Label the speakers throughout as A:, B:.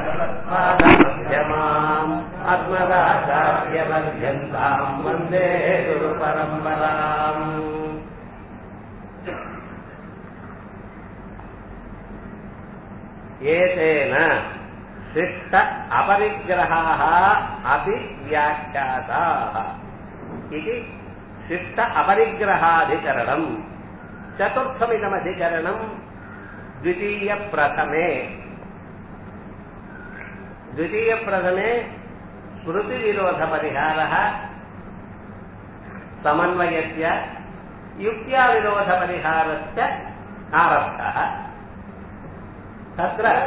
A: भगवत्पादमध्यमाम् अस्मदाचार्यपर्यन्ताम् वन्दे गुरुपरम्पराम् एतेन शिष्ट अपरिग्रहाः अपि व्याख्याताः इति शिष्ट अपरिग्रहाधिकरणम् चतुर्थमिदमधिकरणम् द्वितीयप्रथमे द्वितीयप्रथमे स्मृतिविरोधपरिहारः समन्वयस्य युक्त्याविरोधपरिहारस्य आरब्धः तत्र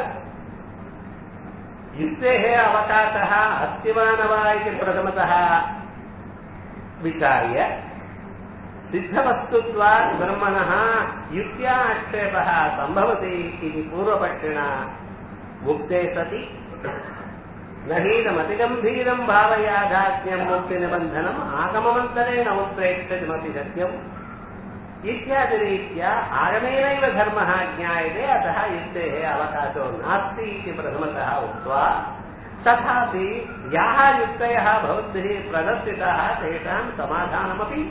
A: युक्तेः अवकाशः अस्ति वा न वा इति प्रथमतः विचार्य सिद्धवस्तुत्वात् ब्रह्मणः युक्त्या आक्षेपः सम्भवति इति पूर्वपक्षिणा उक्ते सति न हीनमतिगम्भीरम् भावयाधात्म्यम् मुक्तिनिबन्धनम् आगममन्तरेण उत्प्रेक्षितमपि सत्यम् इत्यादिरीत्या आगमेनैव धर्मः ज्ञायते अतः युक्तेः अवकाशो नास्ति इति प्रथमतः उक्त्वा तथापि याः युक्तयः भवद्भिः प्रदर्शिताः तेषां समाधानमपि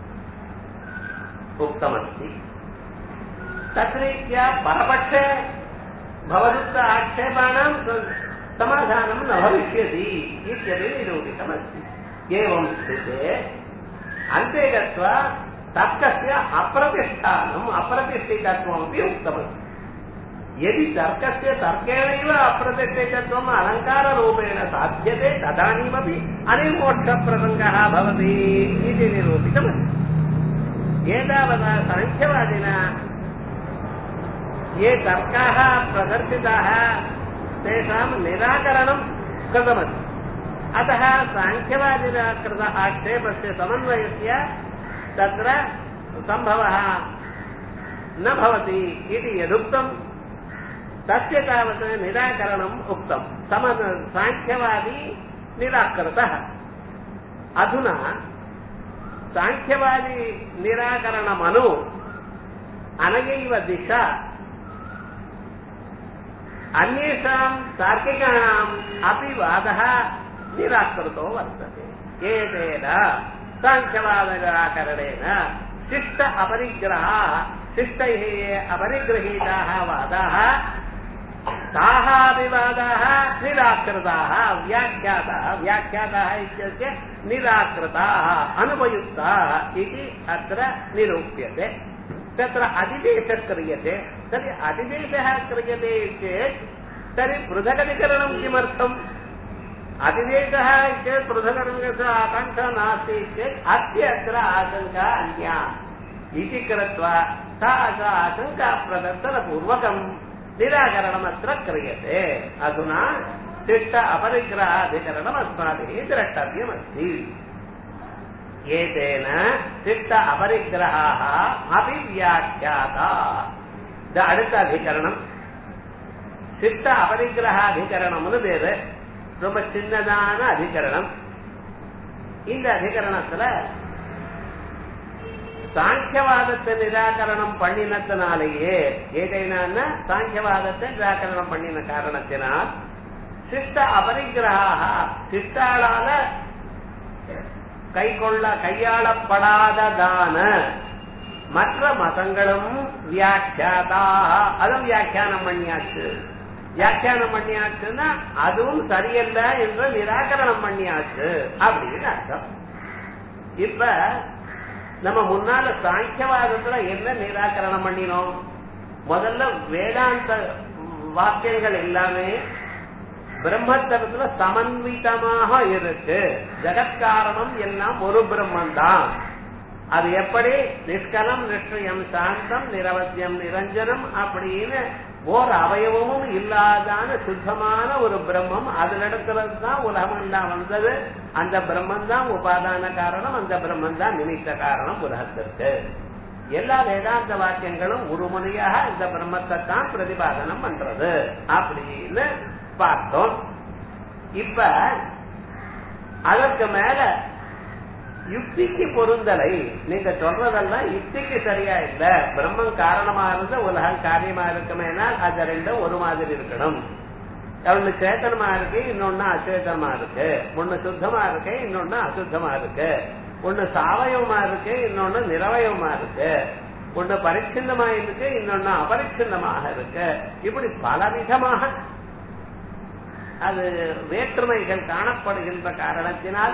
A: उक्तमस्ति तद्रीत्या परपक्षे भवदुक्त आक्षेपाणां समाधानं न भविष्यति इत्यपि निरूपितमस्ति एवं स्थिते अन्ते गत्वा तर्कस्य अप्रतिष्ठानम् अप्रतिष्ठितत्वमपि उक्तमस्ति यदि तर्कस्य तर्केणैव अप्रतिष्ठितत्वम् अलङ्काररूपेण साध्यते तदानीमपि अनिर्मोक्षप्रसङ्गः भवति इति निरूपितमस्ति एतावता साङ्ख्यवादिना ये तर्काः प्रदर्शिताः तेषां निराकरणं कृतमस्ति अतः साङ्ख्यवादिना कृत आक्षेपस्य समन्वयस्य तत्र सम्भवः न भवति इति यदुक्तं तस्य तावत् निराकरणम् उक्तं सम साङ्ख्यवादी निराकृतः अधुना साङ्ख्यवादी निराकरणमनु अनयैव दिशा अन्येषां तार्किकाणाम् अपि वादः निराकृतो वर्तते एतेन साङ्ख्यवादनिराकरणेन शिष्ट अपरिग्रहाः शिष्टैः ये अपरिगृहीताः वादाः ताः अपि वादाः निराकृताः व्याख्याताः व्याख्याताः इत्यस्य निराकृताः अनुपयुक्ताः इति अत्र निरूप्यते तत्र अधिदेशः क्रियते तर्हि अधिदेशः क्रियते चेत् तर्हि पृथगधिकरणं किमर्थम् अधिदेशः चेत् पृथगधिकरणस्य आकाङ्क्षा नास्ति चेत् अस्य अत्र आशङ्का अन्या इति कृत्वा सा आशङ्का प्रदर्शनपूर्वकम् निराकरणमत्र क्रियते अधुना शिष्ट अपरिग्रहाधिकरणम् अस्माभिः द्रष्टव्यमस्ति एतेन शिष्ट अपरिग्रहाः अपि व्याख्याता அடுத்த அதிகரணம் சித்த அபரிகிரகாதிகரணம்னு பேரு ரொம்ப சின்னதான அதிகரணம் இந்த அதிகரணத்துல சாங்கியவாதத்தை நிராகரணம் பண்ணினத்தினாலேயே ஏதேனா சாங்கியவாதத்தை நிராகரணம் பண்ணின காரணத்தினால் சிஷ்ட அபரிகிரகாக சிஷ்டாளால கை கொள்ள கையாளப்படாததான மற்ற மதங்களும் வியாக்கியாதா அதுவும் வியாக்கியானம் பண்ணியாச்சு வியாக்கியானம் பண்ணியாச்சுன்னா அதுவும் சரியல்ல என்று நிராகரணம் பண்ணியாச்சு அப்படின்னு அர்த்தம் இப்ப நம்ம முன்னால சாங்கியவாதத்துல என்ன நிராகரணம் பண்ணினோம் முதல்ல வேதாந்த வாக்கியங்கள் எல்லாமே பிரம்மத்தரத்துல சமன்விதமாக இருக்கு ஜெகத்காரணம் எல்லாம் ஒரு பிரம்மன் தான் அது எப்படி நிஷ்கலம் நிஷ்டயம் சாந்தம் நிரவத்தியம் நிரஞ்சனம் அப்படின்னு ஓர் அவயவமும் இல்லாதான சுத்தமான ஒரு பிரம்மம் அதுல தான் உலகம் எல்லாம் வந்தது அந்த பிரம்மன் தான் உபாதான காரணம் அந்த பிரம்மன் தான் நிமித்த காரணம் உலகத்திற்கு எல்லா வேதாந்த வாக்கியங்களும் ஒரு முறையாக இந்த பிரம்மத்தை தான் பிரதிபாதனம் பண்றது அப்படின்னு பார்த்தோம் இப்ப அதற்கு மேல யுக்திக்கு பொருந்தலை நீங்க சொல்றதெல்லாம் யுக்திக்கு சரியா இல்ல பிரம்மன் காரணமா இருந்த உலகம் காரியமா இருக்குமேனால் அது ரெண்டும் ஒரு மாதிரி இருக்கணும் ஒண்ணு சேத்தனமா இருக்கு இன்னொன்னு அச்சேதனமா இருக்கு ஒண்ணு சுத்தமா இருக்கு இன்னொன்னு அசுத்தமா இருக்கு ஒண்ணு சாவயவமா இருக்கு இன்னொன்னு நிறவயவமா இருக்கு ஒண்ணு பரிச்சின்னமா இருக்கு இன்னொன்னு அபரிச்சின்னமாக இருக்கு இப்படி பலவிதமாக அது வேற்றுமைகள் காணப்படுகின்ற காரணத்தினால்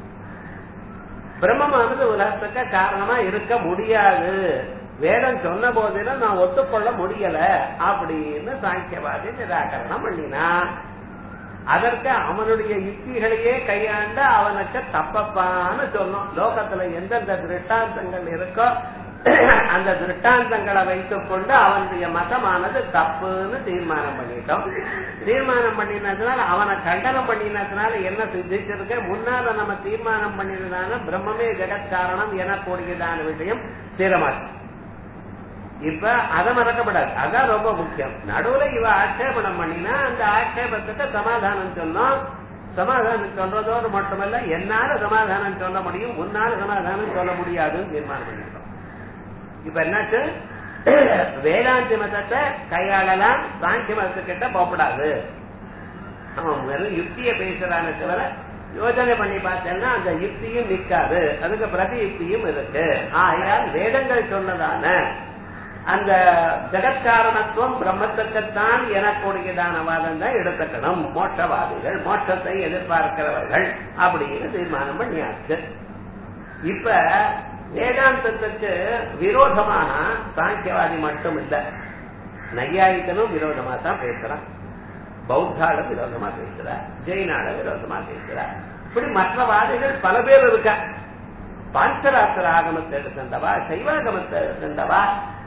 A: பிரம்மமானது உலகத்துக்கு காரணமா இருக்க முடியாது வேதம் சொன்ன போதிலும் நான் ஒத்துக்கொள்ள முடியல அப்படின்னு சாங்கியவாதி நிராகரணம் பண்ணினா அதற்கு அவனுடைய யுக்திகளையே கையாண்டு அவனுக்கு தப்பப்பான்னு சொன்னோம் லோகத்துல எந்தெந்த திருஷ்டாந்தங்கள் இருக்கோ அந்த திருஷ்டாந்தங்களை வைத்துக் கொண்டு அவனுடைய மதமானது தப்புன்னு தீர்மானம் பண்ணிட்டோம் தீர்மானம் பண்ணினதுனால அவனை கண்டனம் பண்ணினதுனால என்ன சித்திச்சிருக்க முன்னால நம்ம தீர்மானம் பண்ணினதான பிரம்மமே ஜெகத்காரணம் எனக்கூடியதான விஷயம் தீரமாச்சு இப்ப அதை மறக்கப்படாது அதான் ரொம்ப முக்கியம் நடுவுல இவ ஆட்சேபணம் பண்ணினா அந்த ஆட்சேபத்துக்கு சமாதானம் சொன்னோம் சமாதானம் சொல்றதோடு மட்டுமல்ல என்னால சமாதானம் சொல்ல முடியும் உன்னால சமாதானம் சொல்ல முடியாதுன்னு தீர்மானம் பண்ணிட்டோம் இப்ப என்னாச்சு வேதாந்தி மதத்தை கையாளலாம் சாங்கிய மதத்துக்கிட்ட போகப்படாது அவன் வெறும் யுக்திய பேசுறான்னு தவிர யோசனை பண்ணி பார்த்தேன்னா அந்த யுக்தியும் நிற்காது அதுக்கு பிரதி யுக்தியும் இருக்கு ஆகையால் வேதங்கள் சொன்னதான அந்த ஜெகத்காரணத்துவம் பிரம்மத்துக்குத்தான் எனக்கூடியதான வாதம் தான் எடுத்துக்கணும் மோட்சவாதிகள் மோட்சத்தை எதிர்பார்க்கிறவர்கள் அப்படின்னு தீர்மானம் பண்ணியாச்சு இப்ப வேதாந்தத்துக்கு விரோதமாக சாங்கியவாதி மட்டும் இல்ல நையாயிக்கனும் விரோதமா தான் பேசுறான் பௌத்தாலும் விரோதமா பேசுற ஜெயினால விரோதமா பேசுற இப்படி மற்ற வாதிகள் பல பேர் இருக்க பாஞ்சராத்திர ஆகமத்தை எடுத்துட்டவா சைவாகமத்தை எடுத்துட்டவா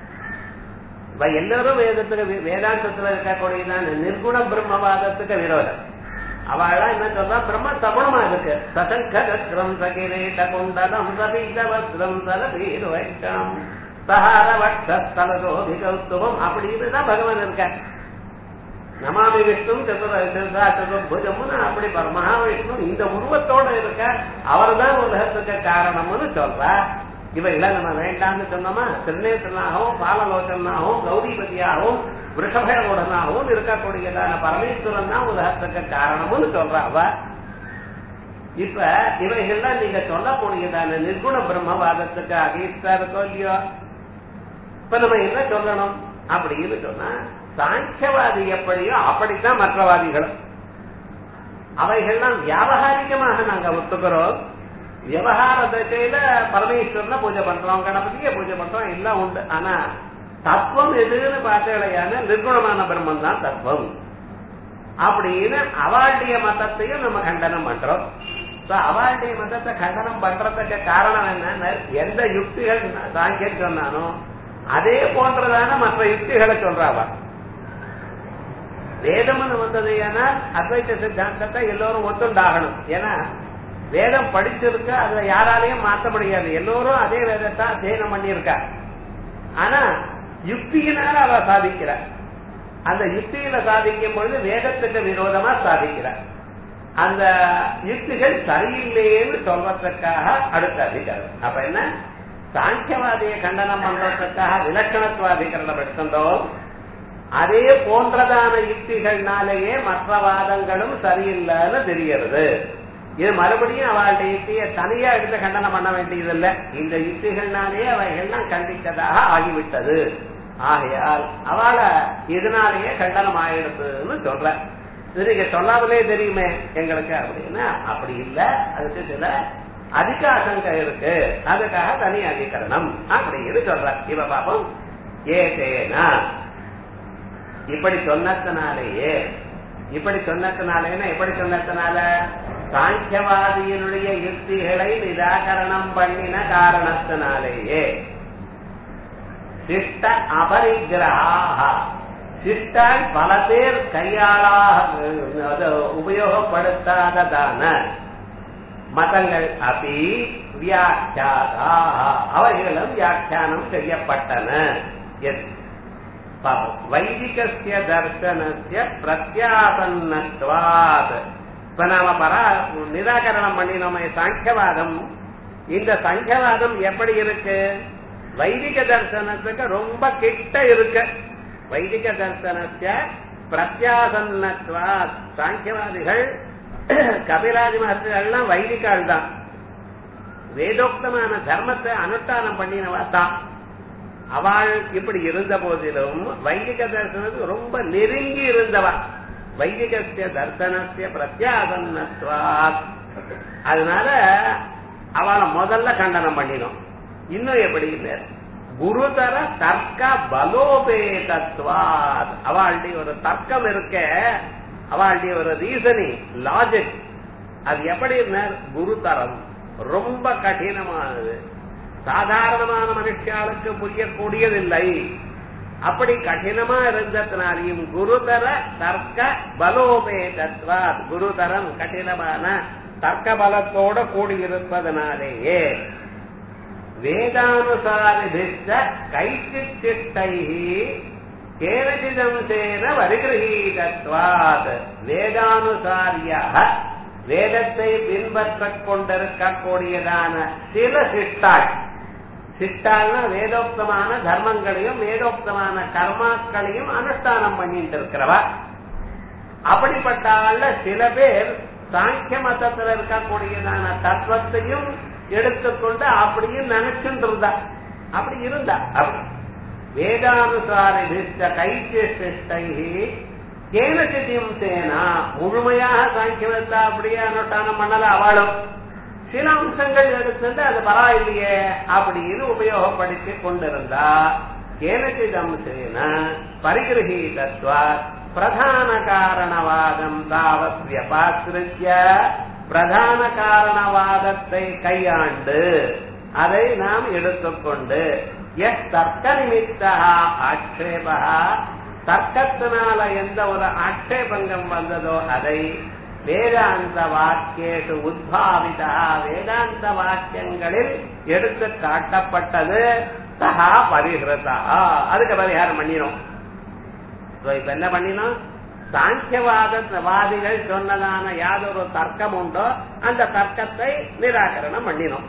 A: இவ எல்லாரும் வேதத்துக்கு வேதாந்தத்துல இருக்கக்கூடியதான நிர்குண பிரம்மவாதத்துக்கு விரோதம் அவெல்லாம் என்ன சொல்றா பிரம்ம சகுணமா இருக்கு சசங்கரம் சகிரேட்ட குண்டலம் சபீதவஸ்திரம் சலபீர்வைட்டம் சஹார வட்சஸ்தலதோதி கௌத்துவம் அப்படின்னு தான் பகவான் இருக்க நமாமி விஷ்ணு சதுர சதுர்புஜம்னு அப்படி மகாவிஷ்ணு இந்த உருவத்தோட இருக்க அவர் தான் உலகத்துக்கு காரணம்னு சொல்றா இவைகளை நம்ம வேண்டாம்னு சொன்னோமா திருநேசனாகவும் பாலலோசனாகவும் கௌரிபதியாகவும் விருஷபேவுடனாகவும் இருக்கக்கூடியதான பரமேஸ்வரன் தான் உலகத்துக்கு காரணம்னு சொல்றா அவ இப்ப இவைகள்லாம் நீங்க சொல்லக்கூடியதான நிர்குண பிரம்மவாதத்துக்கு அகேஸ்டா இருக்கோ இல்லையோ இப்ப நம்ம என்ன சொல்லணும் அப்படின்னு சொன்னா சாங்கியவாதி எப்படியோ அப்படித்தான் மற்றவாதிகளும் அவைகள்லாம் வியாபகாரிகமாக நாங்க ஒத்துக்கிறோம் விவகார திசையில பரமேஸ்வரனை பூஜை பண்றோம் கணபதியை பூஜை பண்றோம் எல்லாம் உண்டு ஆனா தத்துவம் எதுன்னு பார்த்தேடையான நிர்குணமான பிரம்மன் தான் தத்துவம் அப்படின்னு அவாளுடைய மதத்தையும் நம்ம கண்டனம் பண்றோம் அவாளுடைய மதத்தை கண்டனம் பண்றதுக்கு காரணம் என்ன எந்த யுக்திகள் சாங்கியம் சொன்னானோ அதே போன்றதான மற்ற யுக்திகளை சொல்றாவா வேதம்னு வந்தது ஏன்னா அத்வைத்த சித்தாந்தத்தை எல்லோரும் ஒத்துண்டாகணும் ஏன்னா வேதம் படிச்சிருக்க அதுல யாராலையும் மாத்த முடியாது எல்லோரும் அதே வேதத்தை அத்தியனம் பண்ணியிருக்கா ஆனா யுக்தியினால அவ சாதிக்கிறார் அந்த யுக்தியில சாதிக்கும் பொழுது வேதத்துக்கு விரோதமா சாதிக்கிறார் அந்த யுக்திகள் சரியில்லைன்னு சொல்றதுக்காக அடுத்த அதிகாரம் அப்ப என்ன சாங்கியவாதியை கண்டனம் பண்றதுக்காக விலக்கணத்துவாதிகரணம் எடுத்துட்டோம் அதே போன்றதான யுக்திகள்னாலேயே மற்ற வாதங்களும் சரியில்லைன்னு தெரிகிறது இது மறுபடியும் அவளுடைய யுக்தியை தனியா எடுத்து கண்டனம் பண்ண வேண்டியதில்லை இந்த யுக்திகள்னாலே அவைகள்லாம் கண்டித்ததாக ஆகிவிட்டது ஆகையால் அவளை இதனாலேயே கண்டனம் ஆயிடுதுன்னு சொல்ற இது நீங்க சொல்லாமலே தெரியுமே எங்களுக்கு அப்படின்னா அப்படி இல்ல அதுக்கு சில அதிக ஆசங்கை இருக்கு அதுக்காக தனி அதிகரணம் அப்படின்னு சொல்ற இவ பாப்போம் ஏதேனா இப்படி சொன்னதுனாலேயே இப்படி சொன்னதுனாலேன்னா எப்படி சொன்னதுனால சாங்கியவாதியினுடைய யுக்திகளை நிராகரணம் பண்ணின காரணத்தினாலேயே சிஷ்ட அபரிகிரகாக சிஷ்டால் பல பேர் கையாளாக உபயோகப்படுத்தாததான மதங்கள் அப்படி வியாக்கியாதா அவைகளும் வியாக்கியானம் செய்யப்பட்டன வைதிகசிய தர்சனசிய பிரத்யாசன்னத்வாத் இப்ப நாம பரா நிராகரணம் பண்ணினோமே சாங்கியவாதம் இந்த சாங்கியவாதம் எப்படி இருக்கு வைதிக தர்சனத்துக்கு ரொம்ப கிட்ட இருக்கு வைதிக தர்சனத்திய பிரத்யாசன்னத்வா சாங்கியவாதிகள் கபிலாதி மகர்ஷிகள்லாம் வைதிகால் தான் வேதோக்தமான தர்மத்தை அனுஷ்டானம் பண்ணினவா தான் அவள் இப்படி இருந்த போதிலும் வைதிக தரிசனத்துக்கு ரொம்ப நெருங்கி இருந்தவா வைதிகசிய தர்சனசிய பிரத்யாசன்னத்வாத் அதனால அவளை முதல்ல கண்டனம் பண்ணினோம் இன்னும் எப்படி இல்லை குருதர தர்க்க பலோபேதத்வாத் அவளுடைய ஒரு தர்க்கம் இருக்க அவளுடைய ஒரு ரீசனிங் லாஜிக் அது எப்படி குருதரம் ரொம்ப கடினமானது சாதாரணமான மனுஷாளுக்கு புரியக்கூடியதில்லை அப்படி கடினமா இருந்ததுனாலையும் குருதர தர்க்க பலோபேதத்வாத் குருதரம் கடினமான தர்க்க பலத்தோட கூடியிருப்பதனாலேயே வேதானுசாரிபித்த கைச்சிட்டை கேனச்சிதம்சேன வருகிரகீதத்வாத் வேதானுசாரியாக வேதத்தை பின்பற்றக் கொண்டிருக்கக்கூடியதான சில சிட்டாள் சிட்டாள்னா வேதோக்தமான தர்மங்களையும் வேதோக்தமான கர்மாக்களையும் அனுஷ்டானம் பண்ணிட்டு இருக்கிறவா அப்படிப்பட்ட ஆள்ல சில பேர் சாங்கிய மதத்துல இருக்கக்கூடியதான தத்துவத்தையும் எடுத்துக்கொண்டு அப்படியும் நினைச்சுட்டு இருந்தா அப்படி இருந்தா அப்படி வேதானுசாரி கைச்சேஷ்டை கேனச்சித்தியம் சேனா முழுமையாக சாங்கியமத்தை அப்படியே அனுஷ்டானம் பண்ணல அவளும் சில அம்சங்கள் எடுத்துட்டு அது பரவாயில்லையே அப்படின்னு உபயோகப்படுத்தி கொண்டிருந்தா கேனச்சிதம் சேன பரிகிரகீதத்வா பிரதான காரணவாதம் தாவத் வியபாசிருத்திய பிரதான காரணவாதத்தை கையாண்டு அதை நாம் எடுத்துக்கொண்டு எஸ் தர்க்க நிமித்தா ஆட்சேபா தர்க்கத்தினால எந்த ஒரு ஆட்சேபங்கம் வந்ததோ அதை வேதாந்த வாக்கியேஷு உத்பாவிதா வேதாந்த வாக்கியங்களில் எடுத்து காட்டப்பட்டது சகா பரிகிருதா அதுக்கு பரிகாரம் பண்ணினோம் இப்ப என்ன பண்ணினோம் சாங்கியவாத வாதிகள் சொன்னதான யாதொரு தர்க்கம் உண்டோ அந்த தர்க்கத்தை நிராகரணம் பண்ணினோம்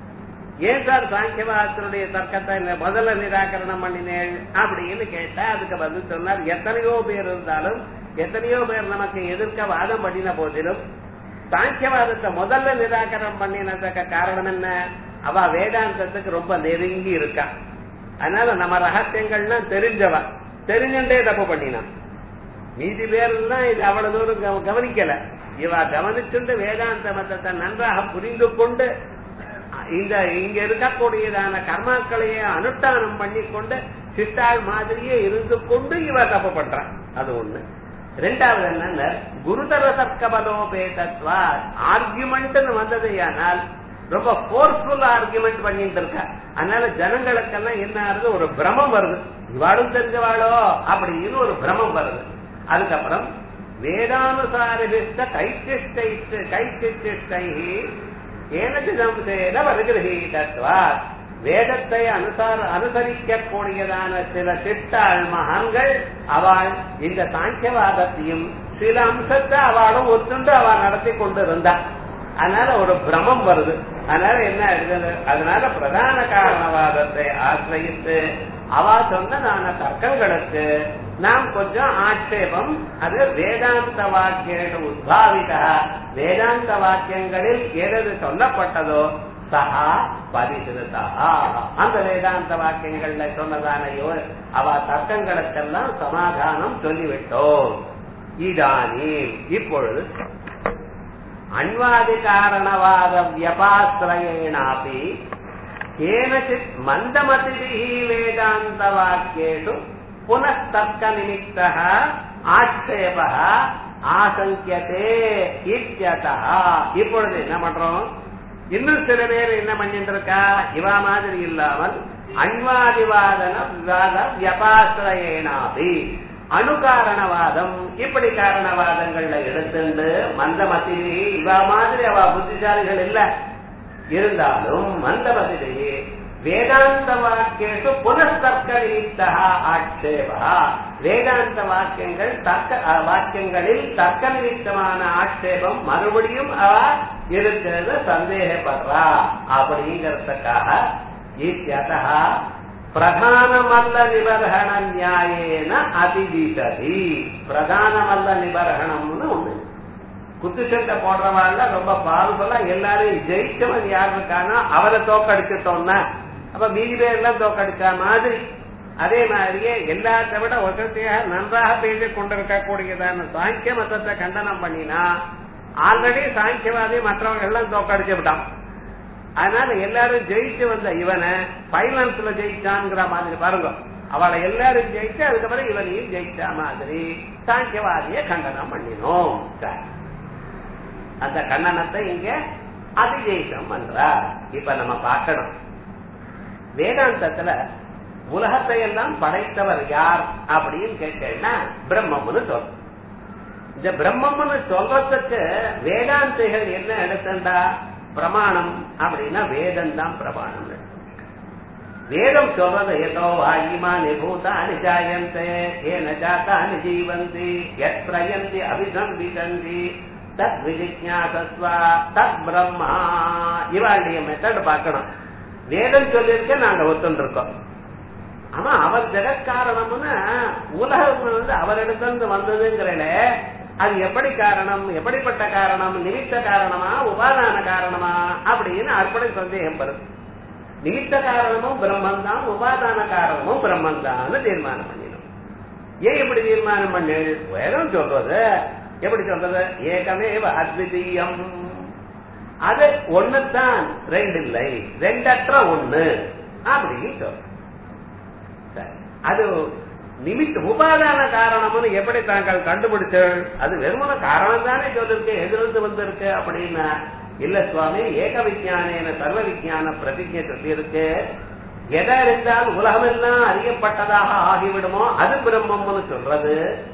A: ஏன் சார் சாங்கியவாதத்தினுடைய தர்க்கத்தை முதல்ல நிராகரணம் பண்ணினேன் அப்படின்னு கேட்டா அதுக்கு பதில் சொன்னார் எத்தனையோ பேர் இருந்தாலும் எத்தனையோ பேர் நமக்கு எதிர்க்க வாதம் பண்ணின போதிலும் சாங்கியவாதத்தை முதல்ல நிராகரணம் பண்ணினதுக்கு காரணம் என்ன அவ வேதாந்தத்துக்கு ரொம்ப நெருங்கி இருக்கா அதனால நம்ம ரகசியங்கள்லாம் தெரிஞ்சவ தெரிஞ்சுட்டே தப்பு பண்ணினான் மீதி பேர்லாம் இது அவ்வளவு தூரம் கவனிக்கல இவ கவனிச்சுண்டு வேதாந்த மதத்தை நன்றாக புரிந்து கொண்டு இந்த இங்க இருக்கக்கூடியதான கர்மாக்களையே அனுஷ்டானம் பண்ணி கொண்டு சிட்டாள் மாதிரியே இருந்து கொண்டு இவ தப்பு பண்றான் அது ஒண்ணு ரெண்டாவது என்ன குருதர தர்க்க பலோபேதத்வா ஆர்குமெண்ட் வந்தது ஆனால் ரொம்ப போர்ஸ்ஃபுல் ஆர்குமெண்ட் பண்ணிட்டு இருக்கா அதனால ஜனங்களுக்கெல்லாம் என்ன ஆகுது ஒரு பிரமம் வருது இவாளும் தெரிஞ்சவாளோ அப்படின்னு ஒரு பிரமம் வருது அதுக்கப்புறம் வேதானுசாரித்த கைச்சிஷ்டை கைச்சிஷ்டை ஏனச்சிதம்சேன வருகிரகீதத்வா வேதத்தை அனுசார அனுசரிக்கக்கூடியதான சில சிட்டாள் மகான்கள் அவள் இந்த சாங்கியவாதத்தையும் சில அம்சத்தை அவளும் ஒத்துண்டு அவள் நடத்தி கொண்டு இருந்தா அதனால ஒரு பிரமம் வருது அதனால என்ன இருக்குது அதனால பிரதான காரணவாதத்தை ஆசிரியித்து அவ சொன்னதான தர்க்கங்களுக்கு நாம் கொஞ்சம் ஆட்சேபம் அது வேதாந்த வாக்கிய உத்பாவிதா வேதாந்த வாக்கியங்களில் எது சொல்லப்பட்டதோ சஹா பரிசுதா அந்த வேதாந்த வாக்கியங்கள்ல சொன்னதான அவ தர்க்கங்களுக்கெல்லாம் சமாதானம் சொல்லிவிட்டோம் இதானி இப்பொழுது அன்வாதி காரணவாத வியபாசிரயேனாபி கேனச்சித் மந்தமதிபிः வேதாந்தவாக்கியேஷு புனस्तर्क निमित्तः ஆட்சேபः ஆசங்கியதே இத்தியதः இப்பொழுது என்ன பண்றோம் இன்னும் சில பேர் என்ன பண்ணிட்டு இருக்கா இவா மாதிரி இல்லாமல் அன்வாதிவாதன விவாத வியபாசிரயேனாபி அணுகாரணவாதம் இப்படி காரணவாதங்கள்ல எடுத்துண்டு மந்தமத்திலே இவ மாதிரி அவ புத்திசாலிகள் இல்ல இருந்தாலும் மந்தமத்திலே வேதாந்த வாக்கியேஷு புனஸ்தர்க்க நிமித்தா ஆட்சேபா வேதாந்த வாக்கியங்கள் தர்க்க வாக்கியங்களில் தர்க்க நிமித்தமான ஆட்சேபம் மறுபடியும் அவ இருக்கிறது சந்தேகப்படுறா அப்படிங்கிறதுக்காக இத்தியதா பிரதானமல்ல நிபர்ஹண நியாயேன அதிதிசதி பிரதானமல்ல நிபர்ஹணம்னு ஒண்ணு குத்துச்சண்டை போடுறவாள்ல ரொம்ப பாதுபலா எல்லாரையும் ஜெயிச்சவன் யார் இருக்கானோ அவரை தோக்கடிச்சிட்டோம்னா அப்ப மீதி பேர்லாம் தோக்கடிச்சா மாதிரி அதே மாதிரியே எல்லாத்தை விட வசதியாக நன்றாக பேசிக் கொண்டிருக்கக்கூடியதான சாங்கிய மதத்தை கண்டனம் பண்ணினா ஆல்ரெடி சாங்கியவாதி மற்றவங்க எல்லாம் தோக்கடிச்சு விட்டான் அதனால எல்லாரும் ஜெயிச்சு வந்த இவனை பைலன்ஸ்ல ஜெயிச்சான்ங்கிற மாதிரி பாருங்க அவளை எல்லாரும் ஜெயிச்சு அதுக்கப்புறம் இவனையும் ஜெயிச்சா மாதிரி சாங்கியவாதிய கண்டனம் பண்ணினோம் சரி. அந்த கண்டனத்தை இங்க அதிஜெயிஷம் பண்றார் இப்ப நம்ம பார்க்கணும் வேதாந்தத்துல உலகத்தை எல்லாம் படைத்தவர் யார் அப்படின்னு கேட்டேன்னா பிரம்மம்னு சொல்றோம் இந்த பிரம்மம்னு சொல்றதுக்கு வேதாந்திகள் என்ன எடுத்தண்டா பிரமாணம் அப்படின்னா வேதம் தான் பிரமாணம் வேதம் சொல்றது ஏதோ வாயிமா நிபூதானி ஜாயந்தே ஏன ஜாத்தானி ஜீவந்தி எத்ரயந்தி அபிசம்பிதந்தி தத் விஜிஜாசஸ்வா தத் பிரம்மா இவாளுடைய மெத்தட் பார்க்கணும் வேதம் சொல்லியிருக்க நாங்க ஒத்துன்னு இருக்கோம் ஆனா அவர் ஜெகத்காரணம்னு உலகம் வந்து அவரிடத்திலிருந்து வந்ததுங்கிறல அது எப்படி காரணம் எப்படிப்பட்ட காரணம் நிமித்த காரணமா உபாதான காரணமா அப்படின்னு அற்படை சந்தேகம் வருது நிமித்த காரணமும் பிரம்மன் தான் உபாதான காரணமும் பிரம்மன் தான் தீர்மானம் பண்ணிடும் ஏன் இப்படி தீர்மானம் பண்ணு வேதம் சொல்றது எப்படி சொல்றது ஏகமேவ அத்விதீயம் அது ஒண்ணுதான் ரெண்டு இல்லை ரெண்டற்ற ஒண்ணு அப்படின்னு சொல்ற சரி. அது நிமித்த உபாதான காரணம்னு எப்படி தாங்கள் கண்டுபிடிச்சு அது வெறுமன காரணம் தானே சொல்லிருக்கு எதிர்ந்து வந்திருக்கு அப்படின்னா இல்ல சுவாமி ஏக விஜயானேன சர்வ விஜயான பிரதிஜை சொல்லி இருக்கு எதை அறிந்தால் உலகமெல்லாம் அறியப்பட்டதாக ஆகிவிடுமோ அது பிரம்மம்னு சொல்றது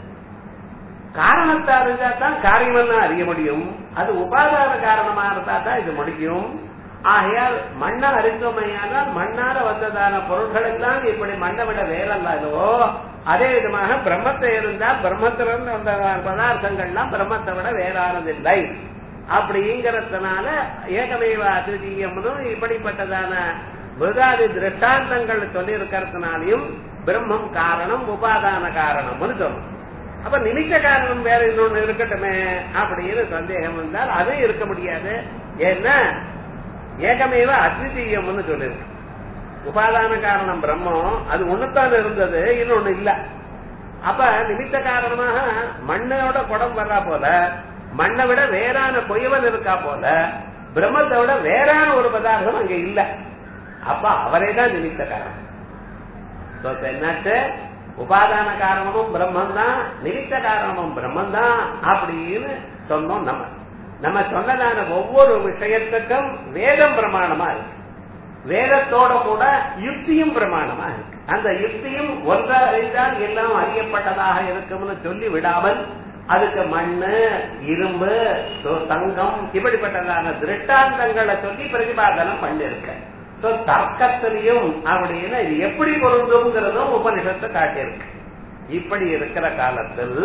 A: காரணத்தை அறிஞ்சா தான் காரியமெல்லாம் அறிய முடியும் அது உபாதான காரணமா இருந்தா தான் இது முடியும் ஆகையால் மண்ணை அறிந்தோமையானால் மண்ணால வந்ததான பொருட்கள் எல்லாம் இப்படி மண்ணை விட வேறல்லாதவோ அதே விதமாக பிரம்மத்தை இருந்தால் பிரம்மத்திலிருந்து வந்ததான பதார்த்தங்கள்லாம் பிரம்மத்தை விட வேறானதில்லை அப்படிங்கிறதுனால ஏகமேவ அதிர்ஜீயம்னும் இப்படிப்பட்டதான விருதாதி திருஷ்டாந்தங்கள் சொல்லி இருக்கிறதுனாலையும் பிரம்மம் காரணம் உபாதான காரணம்னு சொல்லணும் அப்ப நிமித்த காரணம் வேற இன்னொன்னு இருக்கட்டுமே அப்படின்னு சந்தேகம் வந்தால் அதுவும் இருக்க முடியாது ஏன்னா ஏகமேவ அத்விதீயம்னு சொல்லிருக்கு உபாதான காரணம் பிரம்மம் அது ஒண்ணுத்தான் இருந்தது இன்னொன்னு இல்ல அப்ப நிமித்த காரணமாக மண்ணோட குடம் வர்றா போல மண்ணை விட வேறான கொய்வன் இருக்கா போல பிரம்மத்தை விட வேறான ஒரு பதார்த்தம் அங்க இல்ல அப்ப அவரே தான் நிமித்த காரணம் So, இப்ப என்னாச்சு உபாதான காரணமும் பிரம்மன் தான் நிமித்த காரணமும் பிரம்மன் தான் அப்படின்னு சொன்னோம் நம்ம நம்ம சொன்னதான ஒவ்வொரு விஷயத்துக்கும் வேதம் பிரமாணமா இருக்கு வேதத்தோட கூட யுக்தியும் பிரமாணமா இருக்கு அந்த யுக்தியும் ஒன்றா அறிந்தால் எல்லாம் அறியப்பட்டதாக இருக்கும்னு சொல்லி விடாமல் அதுக்கு மண்ணு இரும்பு சோ- தங்கம் இப்படிப்பட்டதான திருஷ்டாந்தங்களை சொல்லி பிரதிபாதனம் பண்ணிருக்க சோ தர்க்கத்திலையும் அப்படின்னு இது எப்படி பொருந்துங்கிறதும் உபனிஷத்தை காட்டியிருக்கு இப்படி இருக்கிற காலத்தில்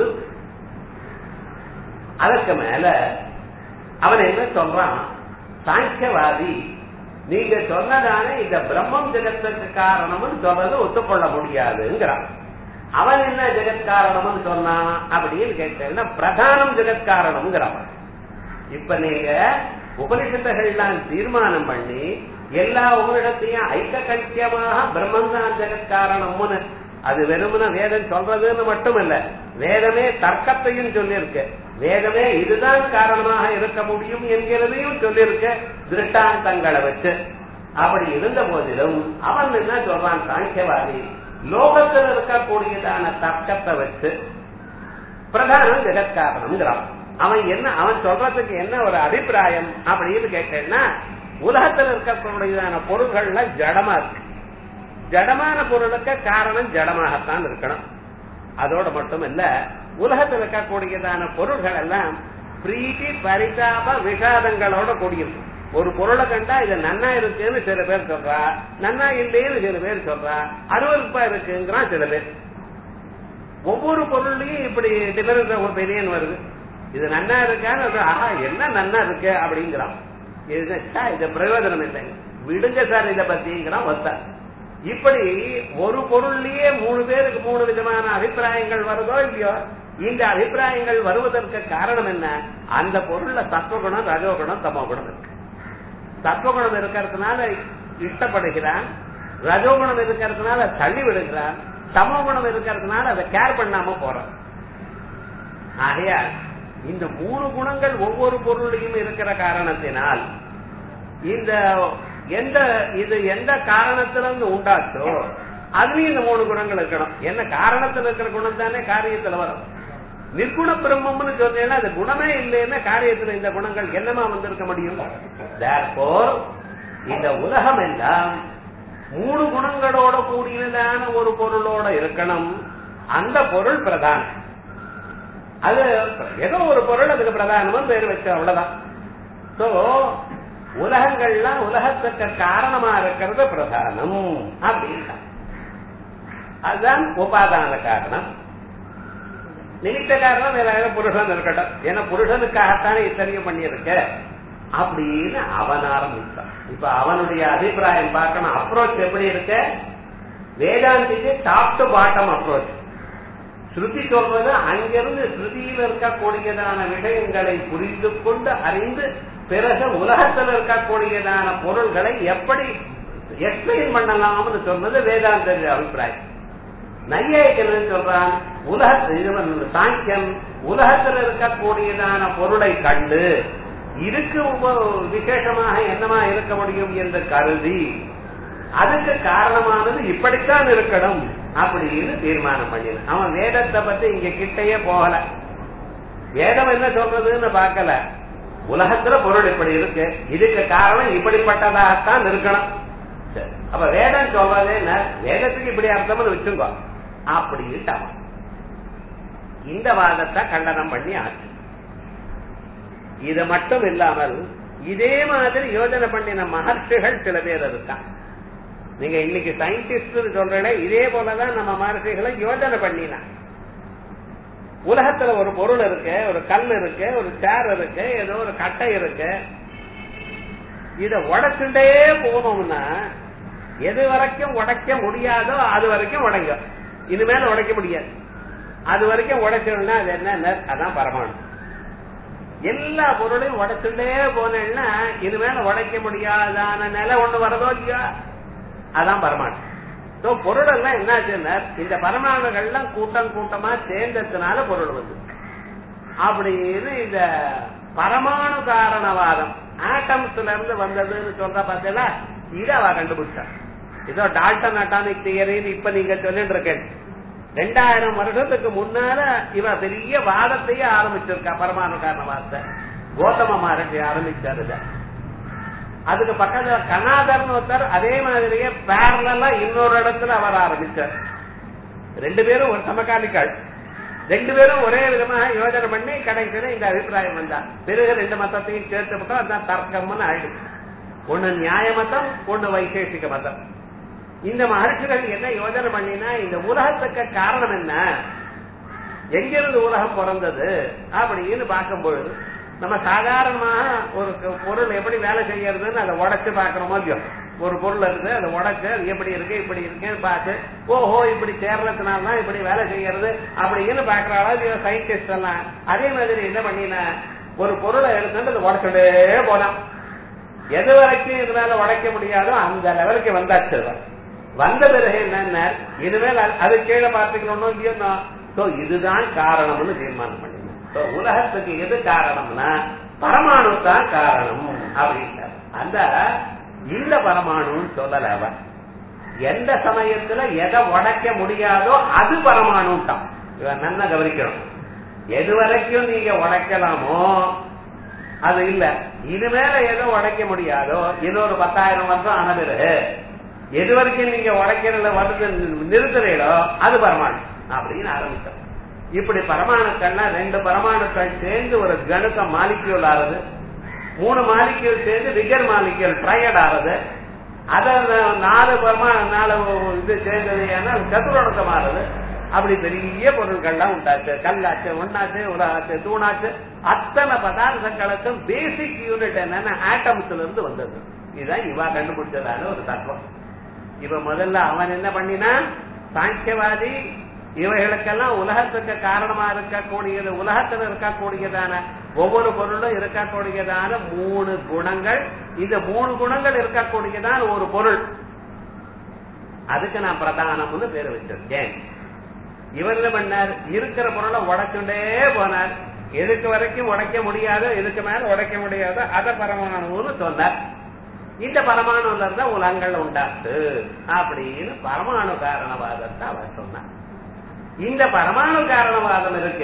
A: அதற்கு மேல அவன் என்ன சொல்றான் சாங்கியவாதி நீங்க சொன்னதான இந்த பிரம்மம் ஜெகத்துக்கு காரணம்னு சொல்றது ஒத்துக்கொள்ள முடியாதுங்கிறான் அவன் என்ன ஜெகத் காரணம்னு சொன்னான் அப்படின்னு கேட்டேன்னா பிரதானம் ஜெகத் காரணம்ங்கிறான் இப்ப நீங்க உபனிஷத்துகள்லாம் தீர்மானம் பண்ணி எல்லா உபனிஷத்தையும் ஐக்ககண்டியமாக பிரம்மன் தான் ஜெகத் காரணம்னு அது வெறுமன வேதம் சொல்றதுன்னு மட்டும் இல்ல வேதமே தர்க்கத்தையும் சொல்லியிருக்கு வேதமே இதுதான் காரணமாக இருக்க முடியும் என்கிறதையும் சொல்லியிருக்கு திருஷ்டாந்தங்களை வச்சு அப்படி இருந்த போதிலும் அவன் என்ன சொல்றான் சாங்கியவாதி லோகத்தில் இருக்கக்கூடியதான தர்க்கத்தை வச்சு பிரதானம் ஜெகத்காரணம்ங்கிறான் அவன் என்ன அவன் சொல்றதுக்கு என்ன ஒரு அபிப்பிராயம் அப்படின்னு கேட்டேன்னா உலகத்தில் இருக்கக்கூடியதான பொருள்கள்ல ஜடமா இருக்கு ஜடமான பொருளுக்கு காரணம் ஜடமாகத்தான் இருக்கணும் அதோட மட்டும் இல்ல உலகத்தில் இருக்கக்கூடியதான பொருள்கள் எல்லாம் பிரீத்தி பரிதாப விஷாதங்களோட கூடியிருக்கு ஒரு பொருளை கண்டா இது நன்னா இருக்குன்னு சில பேர் சொல்றா நன்னா இல்லைன்னு சில பேர் சொல்றா அருவருப்பா இருக்குங்கிறான் சில பேர் ஒவ்வொரு பொருள்லயும் இப்படி டிஃபரன்ஸ் ஒப்பீனியன் வருது இது நன்னா இருக்கான்னு அது, ஆஹா என்ன நன்னா இருக்கு அப்படிங்கிறான் இது ச்சா, இது பிரயோஜனம் இல்லை விடுங்க சார் இத பத்திங்கிறான் வந்தா இப்படி ஒரு பொருள்லயே மூணு பேருக்கு மூணு விதமான அபிப்பிராயங்கள் வருதோ இல்லையோ இந்த அபிப்பிராயங்கள் வருவதற்கு காரணம் என்ன அந்த பொருள்ல சத்வகுணம் ரஜோகுணம் தமோகுணம் இருக்கு சத்வகுணம் இருக்கிறதுனால இஷ்டப்படுகிறான் ரஜோகுணம் இருக்கிறதுனால தள்ளி விடுகிறான் தமோகுணம் இருக்கிறதுனால அதை கேர் பண்ணாம போறான் ஆகையால் இந்த மூணு குணங்கள் ஒவ்வொரு பொருளையும் இருக்கிற காரணத்தினால் இந்த எந்த இது எந்த காரணத்திலிருந்து உண்டாச்சோ அதுலயும் இந்த மூணு குணங்கள் இருக்கணும் என்ன காரணத்துல இருக்கிற குணம் தானே காரியத்துல வரும் நிர்குண பிரம்மம்னு சொன்னீங்கன்னா அது குணமே இல்லைன்னா காரியத்துல இந்த குணங்கள் என்னமா வந்திருக்க முடியும் தேர்போர் இந்த உலகம் எல்லாம் மூணு குணங்களோட கூடியதான ஒரு பொருளோட இருக்கணும் அந்த பொருள் பிரதானம் அது ஏதோ ஒரு பொருள் அதுக்கு பிரதானமும் பேர் வச்ச அவ்வளவுதான் சோ உலகங்கள்லாம் உலகத்துக்கு காரணமா இருக்கிறது பிரதானம் அப்படின்னா அதுதான் உபாதான காரணம் நிமித்த காரணம் வேற புருஷன் இருக்கட்டும் ஏன்னா புருஷனுக்காகத்தானே இத்தனையும் பண்ணியிருக்க அப்படின்னு அவன் ஆரம்பித்தான் இப்ப அவனுடைய அபிப்பிராயம் பார்க்கணும் அப்ரோச் எப்படி இருக்க வேதாந்திக்கு டாப் டு பாட்டம் அப்ரோச் ஸ்ருதி சொல்வது அங்கிருந்து ஸ்ருதியில் இருக்கக்கூடியதான விஷயங்களை புரிந்து கொண்டு அறிந்து பிறகு உலகத்தில் இருக்கக்கூடியதான பொருள்களை எப்படி எக்ஸ்பிளைன் பண்ணலாம்னு சொன்னது வேதாந்த அபிப்பிராயம் நையாயிக்கல் சொல்றான் உலக சாங்கியம் உலகத்தில் இருக்கக்கூடியதான பொருளை கண்டு இதுக்கு விசேஷமாக என்னமா இருக்க முடியும் என்று கருதி அதுக்கு காரணமானது இப்படித்தான் இருக்கணும் அப்படின்னு தீர்மானம் பண்ணின அவன் வேதத்தை பத்தி இங்க கிட்டையே போகல வேதம் என்ன சொல்றதுன்னு பார்க்கல உலகத்துல பொருள் இப்படி இருக்கு இதுக்கு காரணம் இப்படிப்பட்டதாகத்தான் இருக்கணும் சரி அப்ப வேதம் சொல்றதே என்ன வேதத்துக்கு இப்படி அர்த்தம்னு வச்சுக்கோ அப்படின்ட்டு அவன் இந்த வாதத்தை கண்டனம் பண்ணி ஆச்சு இது மட்டும் இல்லாமல் இதே மாதிரி யோஜனை பண்ணின மகர்ஷிகள் சில பேர் இருக்கான் நீங்க இன்னைக்கு சயின்டிஸ்ட் சொல்றீங்க இதே போலதான் நம்ம மகர்ஷிகளை யோஜனை பண்ணினான் உலகத்துல ஒரு பொருள் இருக்கு ஒரு கல் இருக்கு ஒரு சேர் இருக்கு ஏதோ ஒரு கட்டை இருக்கு இத உடைச்சுட்டே போனோம்னா எது வரைக்கும் உடைக்க முடியாதோ அது வரைக்கும் உடைக்கும் இனிமேல உடைக்க முடியாது அது வரைக்கும் உடைச்சோம்னா அது என்ன அதான் பரமாணு எல்லா பொருளையும் உடைச்சுட்டே போனேன்னா இனிமேல உடைக்க முடியாதான நிலை ஒண்ணு வரதோ இல்லையா அதான் பரமாணு சோ பொருள் எல்லாம் என்னாச்சுன்னா இந்த பரமாணுகள்லாம் கூட்டம் கூட்டமா சேர்ந்ததுனால பொருள் வந்து அப்படின்னு இந்த பரமாணு காரணவாதம் ஆட்டம்ஸ்ல இருந்து வந்ததுன்னு சொல்ற பார்த்தீங்களா இதை அவ கண்டுபிடிச்சான் ஏதோ டால்டன் அட்டாமிக் தியரின்னு இப்ப நீங்க சொல்லிட்டு இருக்கேன் ரெண்டாயிரம் வருஷத்துக்கு முன்னால இவ பெரிய வாதத்தையே ஆரம்பிச்சிருக்கா பரமாணு காரணவாதத்தை கோதம மகர்ஷி ஆரம்பிச்சாரு இதை அதுக்கு பக்கத்துல கனாதர்னு ஒருத்தர் அதே மாதிரியே பேரலா இன்னொரு இடத்துல அவர் ஆரம்பிச்சார் ரெண்டு பேரும் ஒரு சமகாலிக்காள் ரெண்டு பேரும் ஒரே விதமாக யோஜனை பண்ணி கடைசியில இந்த அபிப்பிராயம் வந்தா பிறகு ரெண்டு மதத்தையும் சேர்த்து விட்டோம் அதான் தர்க்கம்னு ஆயிடுச்சு ஒண்ணு நியாய மதம் ஒண்ணு வைசேஷிக மதம் இந்த மகர்ஷிகள் என்ன யோஜனை பண்ணினா இந்த உலகத்துக்கு காரணம் என்ன எங்கிருந்து உலகம் பிறந்தது அப்படின்னு பார்க்கும்பொழுது நம்ம சாதாரணமாக ஒரு பொருள் எப்படி வேலை செய்யறதுன்னு அதை உடைச்சு பாக்குறோமோ இல்லையோ ஒரு பொருள் இருக்கு அதை உடைச்சு அது எப்படி இருக்கு இப்படி இருக்குன்னு பார்த்து ஓஹோ இப்படி சேர்றதுனால இப்படி வேலை செய்யறது அப்படின்னு பாக்குற அளவு சயின்டிஸ்ட் எல்லாம் அதே மாதிரி என்ன பண்ணின ஒரு பொருளை எடுத்துட்டு அதை உடைச்சுட்டே போனான் எது வரைக்கும் இதனால உடைக்க முடியாதோ அந்த லெவலுக்கு வந்தாச்சு வந்த பிறகு என்ன இனிமேல் அது கீழே பார்த்துக்கணும் இல்லையோ சோ இதுதான் காரணம்னு தீர்மானம் பண்ணி உலகத்துக்கு எது காரணம்னா பரமாணு தான் காரணம் அப்படின்ட்டார் அந்த இந்த பரமாணுன்னு சொல்லல அவன் எந்த சமயத்துல எதை உடைக்க முடியாதோ அது பரமாணுட்டான் இவன் நல்லா கவனிக்கணும் எது வரைக்கும் நீங்க உடைக்கலாமோ அது இல்ல இனிமேல எதோ உடைக்க முடியாதோ இன்னொரு பத்தாயிரம் வருஷம் ஆன பிறகு எது வரைக்கும் நீங்க உடைக்கிறதுல வருது நிறுத்துறீங்களோ அது பரமாணு அப்படின்னு ஆரம்பிச்சோம் இப்படி பரமாணுக்கள்னா ரெண்டு பரமாணுக்கள் சேர்ந்து ஒரு கணுக்க மாலிக்யூல் ஆறுது மூணு மாலிக்யூல் சேர்ந்து விகர் மாலிக்யூல் ட்ரையட் ஆறுது அத நாலு பரமா நாலு இது சேர்ந்தது ஏன்னா சதுரணக்கம் ஆறுது அப்படி பெரிய பொருட்கள்லாம் உண்டாச்சு கல்லாச்சு ஒன்னாச்சு உலகாச்சு தூணாச்சு அத்தனை பதார்த்தங்களுக்கும் பேசிக் யூனிட் என்னன்னா ஆட்டம்ஸ்ல இருந்து வந்தது இதுதான் இவா கண்டுபிடிச்சதான ஒரு தத்துவம் இப்ப முதல்ல அவன் என்ன பண்ணினா சாங்கியவாதி இவைகளுக்கெல்லாம் உலகத்துக்கு காரணமா இருக்கக்கூடியது உலகத்துல இருக்கக்கூடியதான ஒவ்வொரு பொருளும் இருக்கக்கூடியதான மூணு குணங்கள் இந்த மூணு குணங்கள் இருக்கக்கூடியதான ஒரு பொருள் அதுக்கு நான் பிரதானம்னு பேர் வச்சிருக்கேன் இவர் என்ன பண்ணார் இருக்கிற பொருளை உடைச்சுட்டே போனார் எதுக்கு வரைக்கும் உடைக்க முடியாதோ எதுக்கு மேல உடைக்க முடியாதோ அத பரமாணுன்னு சொன்னார் இந்த பரமாணுல இருந்தா உலகங்கள் உண்டாச்சு அப்படின்னு பரமாணு காரணவாதத்தை அவர் சொன்னார் இந்த பரமாணு காரணவாதம் இருக்கு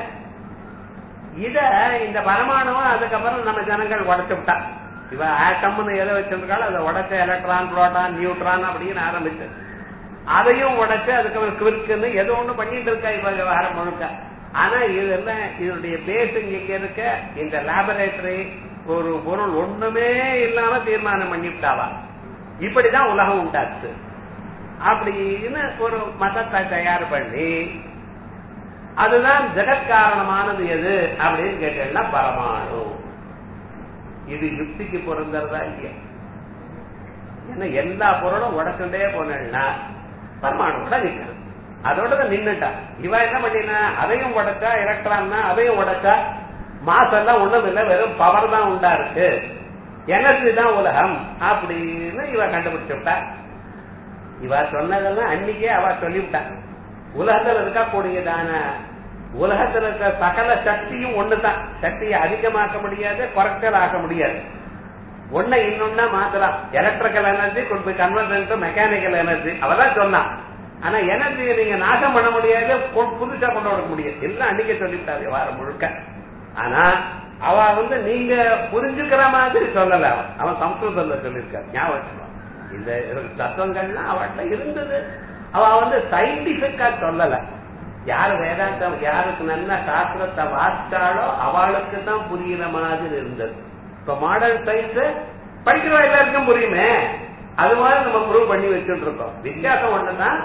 A: இத இந்த பரமாணுவை அதுக்கப்புறம் நம்ம ஜனங்கள் உடைச்சு விட்டா இவ ஆட்டம்னு எதை வச்சிருக்காலும் அதை உடைச்ச எலக்ட்ரான் புரோட்டான் நியூட்ரான் அப்படின்னு ஆரம்பிச்சு அதையும் உடைச்சு அதுக்கு கிவிற்குன்னு ஏதோ ஒண்ணு பண்ணிட்டு இருக்கா இப்ப விவகாரம் முழுக்க ஆனா இதெல்லாம் இதனுடைய பேஸ் இங்க இருக்க இந்த லேபரேட்டரி ஒரு பொருள் ஒண்ணுமே இல்லாம தீர்மானம் பண்ணிவிட்டாவா இப்படிதான் உலகம் உண்டாச்சு அப்படின்னு ஒரு மதத்தை தயார் பண்ணி அதுதான் ஜெகத் காரணமானது எது அப்படின்னு கேட்டீங்கன்னா பரமாணு இது யுக்திக்கு பொருந்தறதா இல்லையா ஏன்னா எல்லா பொருளும் உடச்சுட்டே போனா பரமாணுவோட நிக்கணும் அதோட தான் நின்னுட்டா இவ என்ன பண்ணினா அதையும் உடைச்சா எலக்ட்ரான் அதையும் உடைச்சா மாஸ் எல்லாம் ஒண்ணும் இல்லை வெறும் பவர் தான் உண்டா இருக்கு எனர்ஜி தான் உலகம் அப்படின்னு இவ கண்டுபிடிச்சு விட்டா இவ சொன்னதெல்லாம் அன்னைக்கே அவ சொல்லிவிட்டா உலகத்துல இருக்கக்கூடியதான உலகத்துல இருக்க சகல சக்தியும் ஒண்ணுதான் சக்தியை அதிகமாக்க முடியாது குறைச்சல் ஆக்க முடியாது ஒன்ன இன்னொன்னா மாத்தலாம் எலக்ட்ரிக்கல் எனர்ஜி கொண்டு போய் கன்வெர்ட் மெக்கானிக்கல் எனர்ஜி அவதான் சொன்னான் ஆனா எனர்ஜியை நீங்க நாசம் பண்ண முடியாது புதுசா கொண்டு வர முடியாது எல்லாம் அன்னைக்கு சொல்லிவிட்டாரு வாரம் முழுக்க ஆனா அவ வந்து நீங்க புரிஞ்சுக்கிற மாதிரி சொல்லல அவன் அவன் சம்ஸ்கிருதத்துல சொல்லியிருக்காரு ஞாபகம் இந்த தத்துவங்கள்லாம் அவட்ட இருந்தது அவ வந்து சயின்டிபிக்கா சொல்லல யார் வேதாந்தம் யாருக்கு நல்ல சாஸ்திரத்தை வாசிச்சாலோ அவளுக்கு தான் புரியுற மாதிரி இருந்தது இப்ப மாடர்ன் சயின்ஸ் படிக்கிற எல்லாருக்கும் புரியுமே அது மாதிரி நம்ம ப்ரூவ் பண்ணி வச்சுட்டு இருக்கோம் வித்தியாசம் ஒண்ணுதான்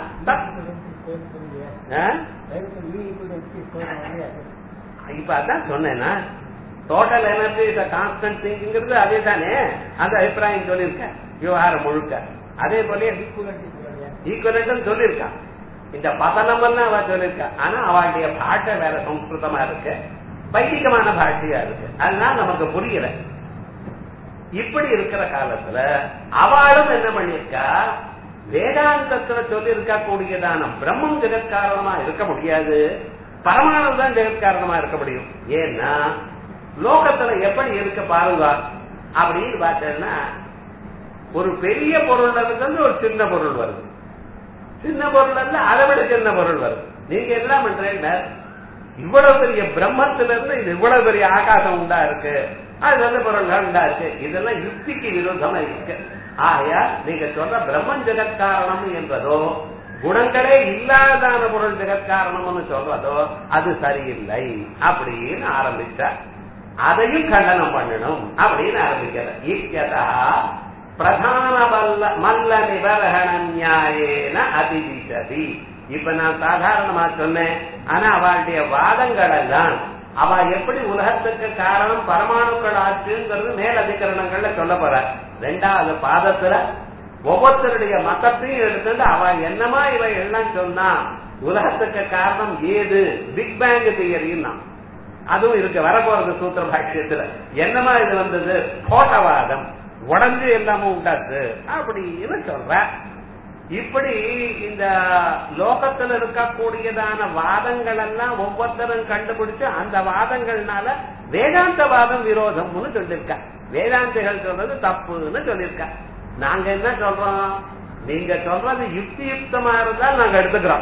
A: இப்ப அதான் சொன்னேன்னா டோட்டல் எனர்ஜி இஸ் கான்ஸ்டன்ட் திங்கிங்கிறது அதே தானே அந்த அபிப்பிராயம் சொல்லியிருக்கேன் விவகாரம் முழுக்க அதே போல ஈக்குவலன்ட் சொல்லியிருக்கான் இந்த பதனம் எல்லாம் அவ சொல்லியிருக்கா ஆனா அவளுடைய பாஷை வேற சம்ஸ்கிருதமா இருக்கு வைதிகமான பாஷையா இருக்கு அதனால நமக்கு புரியல இப்படி இருக்கிற காலத்துல அவளும் என்ன பண்ணிருக்கா வேதாந்தத்துல சொல்லி இருக்க கூடியதான பிரம்மம் ஜெகத்காரணமா இருக்க முடியாது பரமானு தான் ஜெகத்காரணமா இருக்க முடியும் ஏன்னா லோகத்துல எப்படி இருக்க பாருங்க அப்படின்னு பார்த்தேன்னா ஒரு பெரிய பொருள்ல இருந்து ஒரு சின்ன பொருள் வருது சின்ன பொருள் அல்ல அதை விட சின்ன பொருள் வருது நீங்க என்ன பண்றீங்க இவ்வளவு பெரிய பிரம்மத்துல இருந்து இது இவ்வளவு பெரிய ஆகாசம் உண்டா இருக்கு அது வந்து பொருள்கள் உண்டா இருக்கு இதெல்லாம் யுக்திக்கு விரோதமா இருக்கு ஆகையா நீங்க சொல்ற பிரம்மன் ஜெகத்காரணம் என்பதோ குணங்களே இல்லாதான பொருள் ஜெகத்காரணம்னு சொல்றதோ அது சரியில்லை அப்படின்னு ஆரம்பிச்சார் அதையும் கண்டனம் பண்ணணும் அப்படின்னு ஆரம்பிக்கிற ஈக்கியதா பிரதான மல்ல மல்ல நிபரகண நியாயேன அதிதிசதி இப்ப நான் சாதாரணமா சொன்னேன் ஆனா அவளுடைய வாதங்கள் எல்லாம் அவ எப்படி உலகத்துக்கு காரணம் பரமாணுக்கள் ஆச்சுங்கிறது மேல் அதிகரணங்கள்ல சொல்ல போற ரெண்டாவது பாதத்துல ஒவ்வொருத்தருடைய மதத்தையும் எடுத்துட்டு அவ என்னமா இவ எல்லாம் சொன்னா உலகத்துக்கு காரணம் ஏது பிக் பேங் தியரின்னா அதுவும் இருக்கு வரப்போறது சூத்திர பாஷ்யத்துல என்னமா இது வந்தது போட்டவாதம் உடஞ்சு எல்லாமும் உண்டாச்சு அப்படின்னு சொல்ற இப்படி இந்த லோகத்துல இருக்கக்கூடியதான வாதங்கள் எல்லாம் ஒவ்வொருத்தரும் கண்டுபிடிச்சு அந்த வாதங்கள்னால வேதாந்த வாதம் விரோதம்னு சொல்லியிருக்க வேதாந்திகள் சொல்றது தப்புன்னு சொல்லியிருக்க நாங்க என்ன சொல்றோம் நீங்க சொல்றது யுக்தி யுக்தமா இருந்தால் நாங்க எடுத்துக்கிறோம்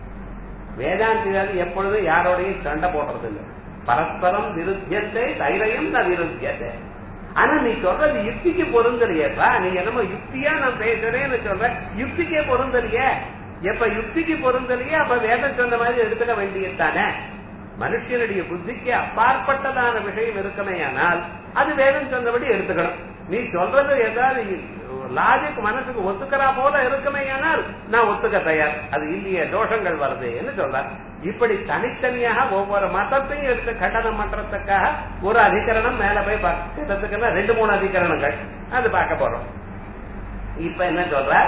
A: வேதாந்திகள் எப்பொழுதும் யாரோடையும் சண்டை போடுறது இல்லை பரஸ்பரம் விருத்தியத்தை தைரையும் நான் விருத்தியத்தை ஆனா நீ சொல்றது யுக்திக்கு பொருந்தலையேப்பா நீ என்னமோ யுக்தியா நான் பேசுறேன்னு சொல்ற யுக்திக்கே பொருந்தலையே எப்ப யுக்திக்கு பொருந்தலையே அப்ப வேதம் சொன்ன மாதிரி எடுத்துக்க வேண்டியது தானே மனுஷனுடைய புத்திக்கு அப்பாற்பட்டதான விஷயம் இருக்குமே ஆனால் அது வேதம் சொன்னபடி எடுத்துக்கணும் நீ சொல்றது ஏதாவது லாஜிக் மனசுக்கு ஒத்துக்கிறா போல இருக்குமே ஆனால் நான் ஒத்துக்க தயார் அது இல்லையே தோஷங்கள் வருதுன்னு சொல்ற இப்படி தனித்தனியாக ஒவ்வொரு மதத்தையும் எடுத்து கண்டனம் பண்றதுக்காக ஒரு அதிகரணம் மேல போய் பார்க்கறதுக்குன்னா ரெண்டு மூணு அதிகரணங்கள் அது பார்க்க போறோம் இப்ப என்ன சொல்ற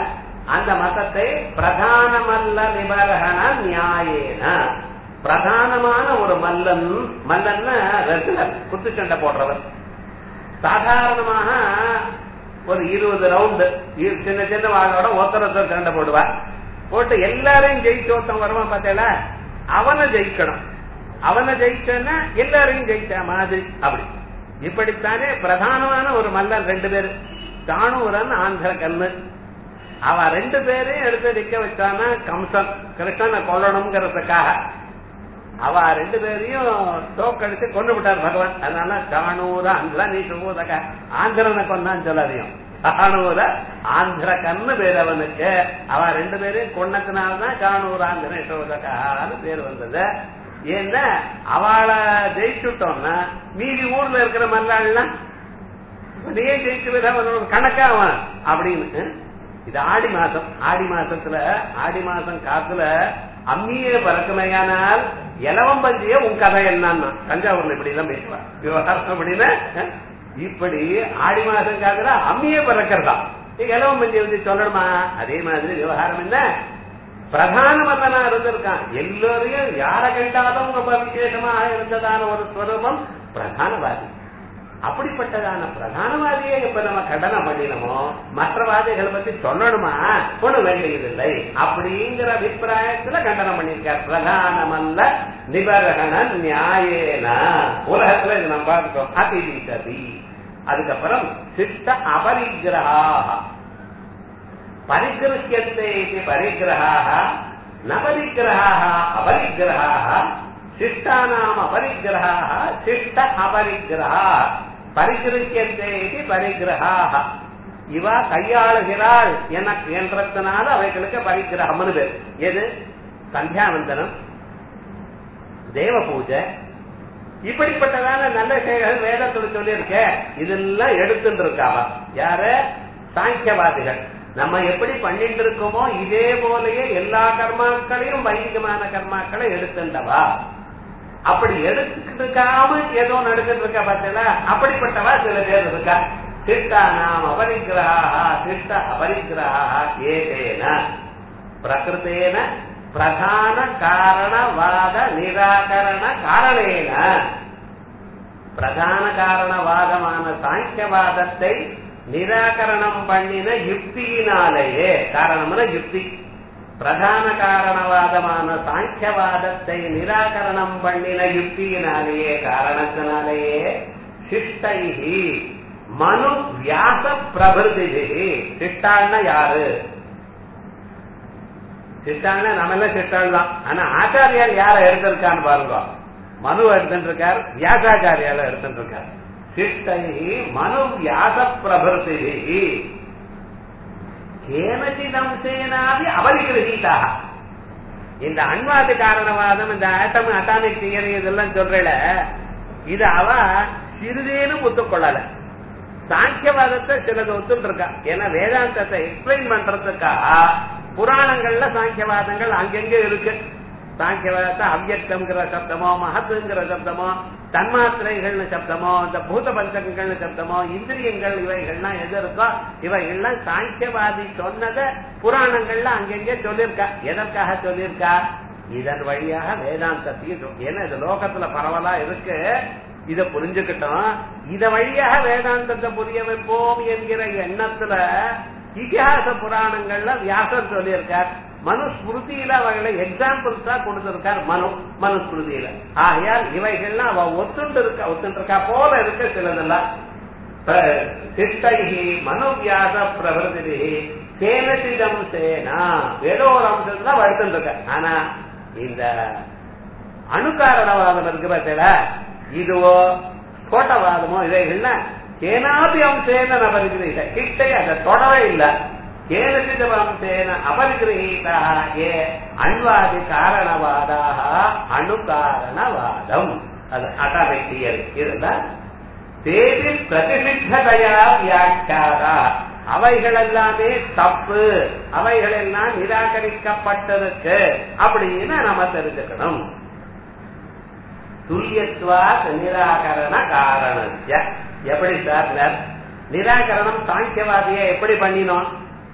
A: அந்த மதத்தை பிரதானமல்ல நிபரகண நியாயேன பிரதானமான ஒரு மல்லன் மல்லன்னா ரெகுலர் குத்துச்சண்டை போடுறவர் சாதாரணமாக ஒரு இருபது ரவுண்டு சின்ன சின்ன வாழோட ஒருத்தர் ஒருத்தர் சண்டை போடுவா போட்டு எல்லாரையும் ஜெயிச்சு ஒருத்தன் வருவான் பார்த்தேல அவனை ஜெயிக்கணும் அவனை ஜெயிச்சோன்னா எல்லாரையும் ஜெயிச்ச மாதிரி அப்படி இப்படித்தானே பிரதானமான ஒரு மல்லன் ரெண்டு பேரு தானூரன் ஆந்திர கண்ணு அவ ரெண்டு பேரையும் எடுத்து நிக்க வச்சானா கம்சன் கிருஷ்ணனை கொல்லணுங்கிறதுக்காக அவ ரெண்டு பேரையும் தோக்கடிச்சு கொண்டு விட்டார் பகவான் அதனால தானூர ஆந்திர நீ சுபோதக ஆந்திரனை கொண்டான்னு சொல்லாதையும் காணூர ஆந்திர கண்ணு பேர் அவனுக்கு அவ ரெண்டு பேரையும் கொன்னதுனால்தான் காணூர் ஆந்திர யசோதகான்னு பேர் வந்தது ஏன்னா அவளை ஜெயிச்சுட்டோம்னா மீதி ஊர்ல இருக்கிற மல்லாள்லாம் நீ ஜெயிச்சு அவனோட கணக்கா அவன் அப்படின்னு இது ஆடி மாசம் ஆடி மாசத்துல ஆடி மாசம் காத்துல அம்மியே பறக்குமையானால் இலவம்பஞ்சிய உன் கதை என்னன்னா தஞ்சாவூர்ல இப்படி எல்லாம் பேசுவா விவகாரம் அப்படின்னா இப்படி ஆடி மாசம் காத்துல அம்மியே பறக்கிறதா இலவம்பஞ்சியை வந்து சொல்லணுமா அதே மாதிரி விவகாரம் என்ன பிரதான மன்னனா இருந்திருக்கான் எல்லோரையும் யார கண்டாலும் ரொம்ப விசேஷமா இருந்ததான ஒரு ஸ்வரூபம் பிரதானவாதி அப்படிப்பட்டதான பிரதானவாதியை இப்ப நம்ம கண்டனம் பண்ணினோமோ மற்றவாதிகளை பத்தி சொல்லணுமா ஒண்ணு வேண்டியதில்லை அப்படிங்கிற அபிப்பிராயத்துல கண்டனம் பண்ணிருக்கார் பிரதானமல்ல நிபரண நியாயேன உலகத்துல இது நம்ம பார்த்தோம் அதிதீசதி அதுக்கப்புறம் சித்த அபரிகிரகா பரிகிருஹ்யத்தை இது பரிகிரகாக ந பரிகிரகாக அபரிகிரகாக சிஷ்டானாம் அபரிகிரகாக சிஷ்ட அபரிகிரகா பரிகிருஹ்யத்தை இது பரிகிரகாக இவ கையாளுகிறாள் எனக்கு என்றதுனால அவைகளுக்கு பரிகிரகம்னு பேர் எது சந்தியாவந்தனம் தேவ பூஜை இப்படிப்பட்டதான நல்ல செயல்கள் வேதத்துல சொல்லியிருக்க இதெல்லாம் எடுத்துட்டு இருக்காவா யாரு சாங்கியவாதிகள் நம்ம எப்படி பண்ணிட்டு இருக்கோமோ இதே போலயே எல்லா கர்மாக்களையும் வைதிகமான கர்மாக்களை எடுத்துட்டவா அப்படி எடுத்துக்காம ஏதோ நடந்துட்டு இருக்கா பார்த்தல அப்படிப்பட்டவா சில பேர் இருக்கா சிஷ்டா நாம் அபரிகிரகா சிஷ்ட அபரிகிரகா ஏதேன பிரகிருத்தேன பிரதான காரணவாத நிராகரண காரணேன பிரதான காரணவாதமான சாங்கியவாதத்தை நிராகரணம் பண்ணின யுக்தியினாலேயே காரணம்னா யுக்தி பிரதான காரணவாதமான சாங்கியவாதத்தை நிராகரணம் பண்ணின யுக்தியினாலேயே காரணத்தினாலேயே சிஷ்டைகி மனு வியாச பிரபிருதி சிஷ்டாள்னா யாரு சிஷ்டாள்னா நம்ம எல்லாம் சிஷ்டாள் தான் ஆனா ஆச்சாரியார் யார எடுத்திருக்கான்னு பாருங்க மனு எடுத்துட்டு இருக்கார் வியாசாச்சாரியால எடுத்துட்டு இருக்கார் சிஷ்டை மனு வியாச பிரபர்த்தி கேனச்சிதம்சேனாபி அபரிகிரகீதாக இந்த அண்வாது காரணவாதம் இந்த ஆட்டம் அட்டாமிக் தியரி இதெல்லாம் சொல்றல இது அவ சிறிதேனும் ஒத்துக்கொள்ளல சாங்கியவாதத்தை சிலது ஒத்துட்டு இருக்கா ஏன்னா வேதாந்தத்தை எக்ஸ்பிளைன் பண்றதுக்காக புராணங்கள்ல சாங்கியவாதங்கள் அங்கெங்க இருக்கு சாங்கியவாதத்தை அவ்யக்தம்ங்கிற சப்தமோ மகத்துங்கிற சப்தமோ தன்மாத்திரைகள்னு சப்தமோ இந்த பூத பஞ்சகங்கள்னு சப்தமோ இந்திரியங்கள் இவைகள்லாம் எது இருக்கோ இவைகள்லாம் சாங்கியவாதி சொன்னத புராணங்கள்ல அங்கெங்கே சொல்லியிருக்கா எதற்காக சொல்லியிருக்கா இதன் வழியாக வேதாந்தத்தையும் ஏன்னா இது லோகத்துல பரவலா இருக்கு இத புரிஞ்சுக்கிட்டோம் இத வழியாக வேதாந்தத்தை புரிய வைப்போம் என்கிற எண்ணத்துல இதிகாச புராணங்கள்ல வியாசர் சொல்லியிருக்கார் மனுஸ்மிருதியில அவர்களை எக்ஸாம்பிள்ஸ் தான் கொடுத்திருக்கார் மனு மனுஸ்மிருதியில ஆகையால் இவைகள்லாம் அவ ஒத்துண்டு இருக்கா ஒத்துண்டு இருக்கா போல இருக்க சிலதெல்லாம் சிஷ்டைகி மனு வியாச பிரபதி சேனசிதம் சேனா ஏதோ ஒரு அம்சத்துல வடுத்துட்டு இருக்க ஆனா இந்த அணுகாரணவாதம் இருக்கு பார்த்தல இதுவோ கோட்டவாதமோ இவைகள்லாம் ஏனாபி அம்சேன நபரிகிரகித கிட்டே அதை தொடவே இல்லை கேனசித அம்சேன அபரிகிரகீதா ஏ அண்வாதி காரணவாதாக அணுகாரணவாதம் அது அட்டாமிக் தியரி இதுதான் தேவி பிரதிநித்ததையா வியாக்கியாதா அவைகள் எல்லாமே தப்பு அவைகள் எல்லாம் நிராகரிக்கப்பட்டிருக்கு அப்படின்னு நம்ம தெரிஞ்சுக்கணும் துல்லியத்துவா நிராகரண காரணம் எப்படி சார் நிராகரணம் சாங்கியவாதிய எப்படி பண்ணினோம்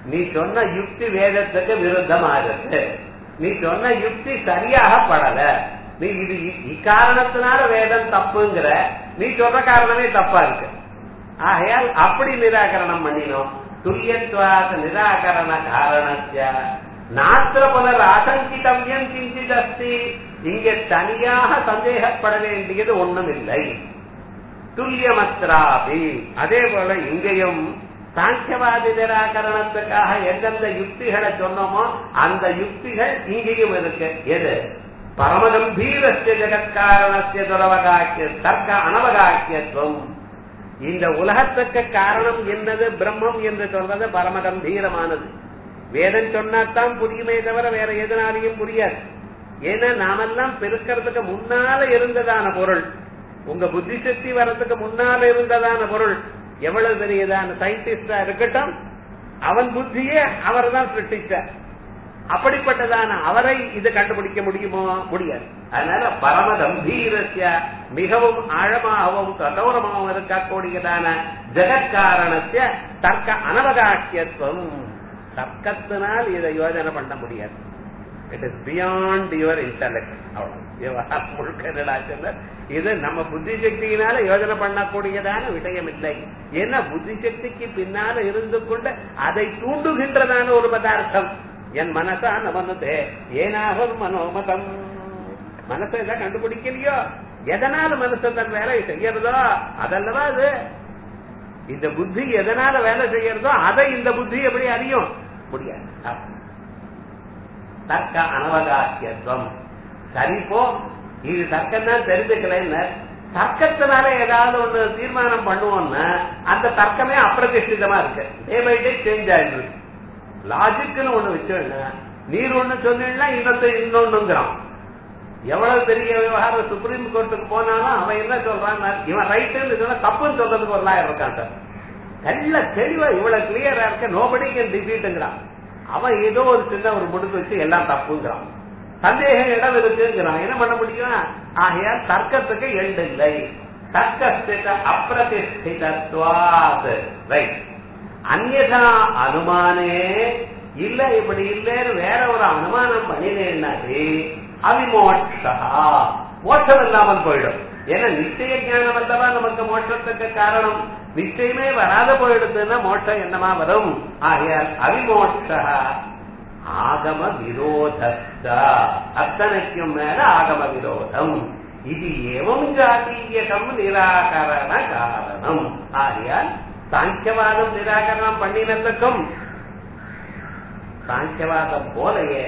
A: நீ சொன்ன யுக்தி வேதத்துக்கு விருத்தமா இருக்கு நீ சொன்ன யுக்தி சரியாக படல நீ இது இ- இக்காரணத்தினால வேதம் தப்புங்கிற நீ சொல்ற காரணமே தப்பா இருக்கு ஆகையால் அப்படி நிராகரணம் பண்ணினோம் துல்லியத்வாத நிராகரண காரணத்திய நாத்திர புனர் ஆசங்கிதவியம் கிஞ்சித் அஸ்தி இங்க தனியாக சந்தேகப்பட வேண்டியது ஒண்ணும் இல்லை துல்லியமத்ராபி அதே போல இங்கேயும் சாங்கியவாதி நிராகரணத்துக்காக எந்தெந்த யுக்திகளை சொன்னோமோ அந்த யுக்திகள் இங்கேயும் இருக்கு எது பரமகம்பீரஸ்ய ஜெகத்காரணஸ்ய துரவகாக்கிய தர்க்க அனவகாக்கியத்துவம் இந்த உலகத்துக்கு காரணம் என்னது பிரம்மம் என்று சொல்றது பரமகம்பீரமானது வேதம் சொன்னாத்தான் புரியுமே தவிர வேற எதனாலையும் புரியாது ஏன்னா நாமெல்லாம் பெருக்கிறதுக்கு முன்னால இருந்ததான பொருள் உங்க புத்தி சக்தி வர்றதுக்கு முன்னால இருந்ததான பொருள் எவ்வளவு பெரியதான சயின்டிஸ்டா இருக்கட்டும் அவன் புத்தியே அவர் தான் சிருஷ்டிச்சார் அப்படிப்பட்டதான அவரை இது கண்டுபிடிக்க முடியுமோ முடியாது அதனால பரம கம்பீரஸ்ய மிகவும் ஆழமாகவும் கடோரமாகவும் இருக்கக்கூடியதான ஜெகத்காரணஸ்ய தர்க்க அனவகாக்கியத்துவம் தர்க்கத்தினால் இதை யோஜனை பண்ண முடியாது it is beyond your intellect அவ்வளவு விவகாரம் முழுக்க என்னடா சொன்னார், இது நம்ம புத்தி சக்தியினால யோஜனை பண்ணக்கூடியதான விஷயம் இல்லை ஏன்னா புத்தி சக்திக்கு பின்னால இருந்து கொண்டு அதை தூண்டுகின்றதான ஒரு பதார்த்தம் என் மனசா நமனுதே ஏனாகும் மனோமதம் மனசை எதாவது கண்டுபிடிக்கலையோ எதனால மனசு தன் வேலையை செய்யறதோ அதல்லவா அது இந்த புத்தி எதனால வேலை செய்யறதோ அதை இந்த புத்தி எப்படி அறியும் முடியாது அப்ப. தர்க்க அனவகாசியத்துவம் சரி போ இது தர்க்கம் தான் தெரிஞ்சுக்கலன்னு தர்க்கத்தினால ஏதாவது ஒண்ணு தீர்மானம் பண்ணுவோம்னா அந்த தர்க்கமே அப்பிரதிஷ்டிதமா இருக்கு டே பை டே சேஞ்ச் ஆயிடுது லாஜிக்னு ஒண்ணு வச்சோம்னா நீர் ஒண்ணு சொன்னீங்கன்னா இன்னொரு இன்னொன்னுங்கிறான் எவ்வளவு பெரிய விவகாரம் சுப்ரீம் கோர்ட்டுக்கு போனாலும் அவன் என்ன சொல்றான் இவன் ரைட்டுன்னு சொன்னா தப்புன்னு சொல்றதுக்கு ஒரு லாயர் இருக்கான் சார் நல்ல தெளிவா இவ்வளவு கிளியரா இருக்க நோபடி கேன் டிஃபீட்டுங்கிறான் அவன் ஏதோ ஒரு சின்ன ஒரு முடிவு வச்சு எல்லாம் தப்புங்கிறான் சந்தேகம் இடம் இருக்குங்கிறான் என்ன பண்ண முடியும் ஆகையால் தர்க்கத்துக்கு எண்டு இல்லை தர்க்கஸ்தித அப்பிரதிஷ்டிதத்வாத் ரைட் அந்யதா அனுமானே இல்ல இப்படி இல்லைன்னு வேற ஒரு அனுமானம் பண்ணினேன்னாடி அவிமோட்சா மோட்சம் இல்லாமல் போயிடும் ஏன்னா நிச்சய ஞானம் அல்லவா நமக்கு மோட்சத்துக்கு காரணம் நிச்சயமே வராத போயிடுதுன்னா மோட்சம் என்னமா வரும் ஆகையால் அவிமோட்சா ஆகம விரோதஸ்த அத்தனைக்கும் மேல ஆகம விரோதம் இது ஏவம் ஜாதீயகம் நிராகரண காரணம் ஆகையால் சாங்கியவாதம் நிராகரணம் பண்ணினதுக்கும் சாங்கியவாதம் போலயே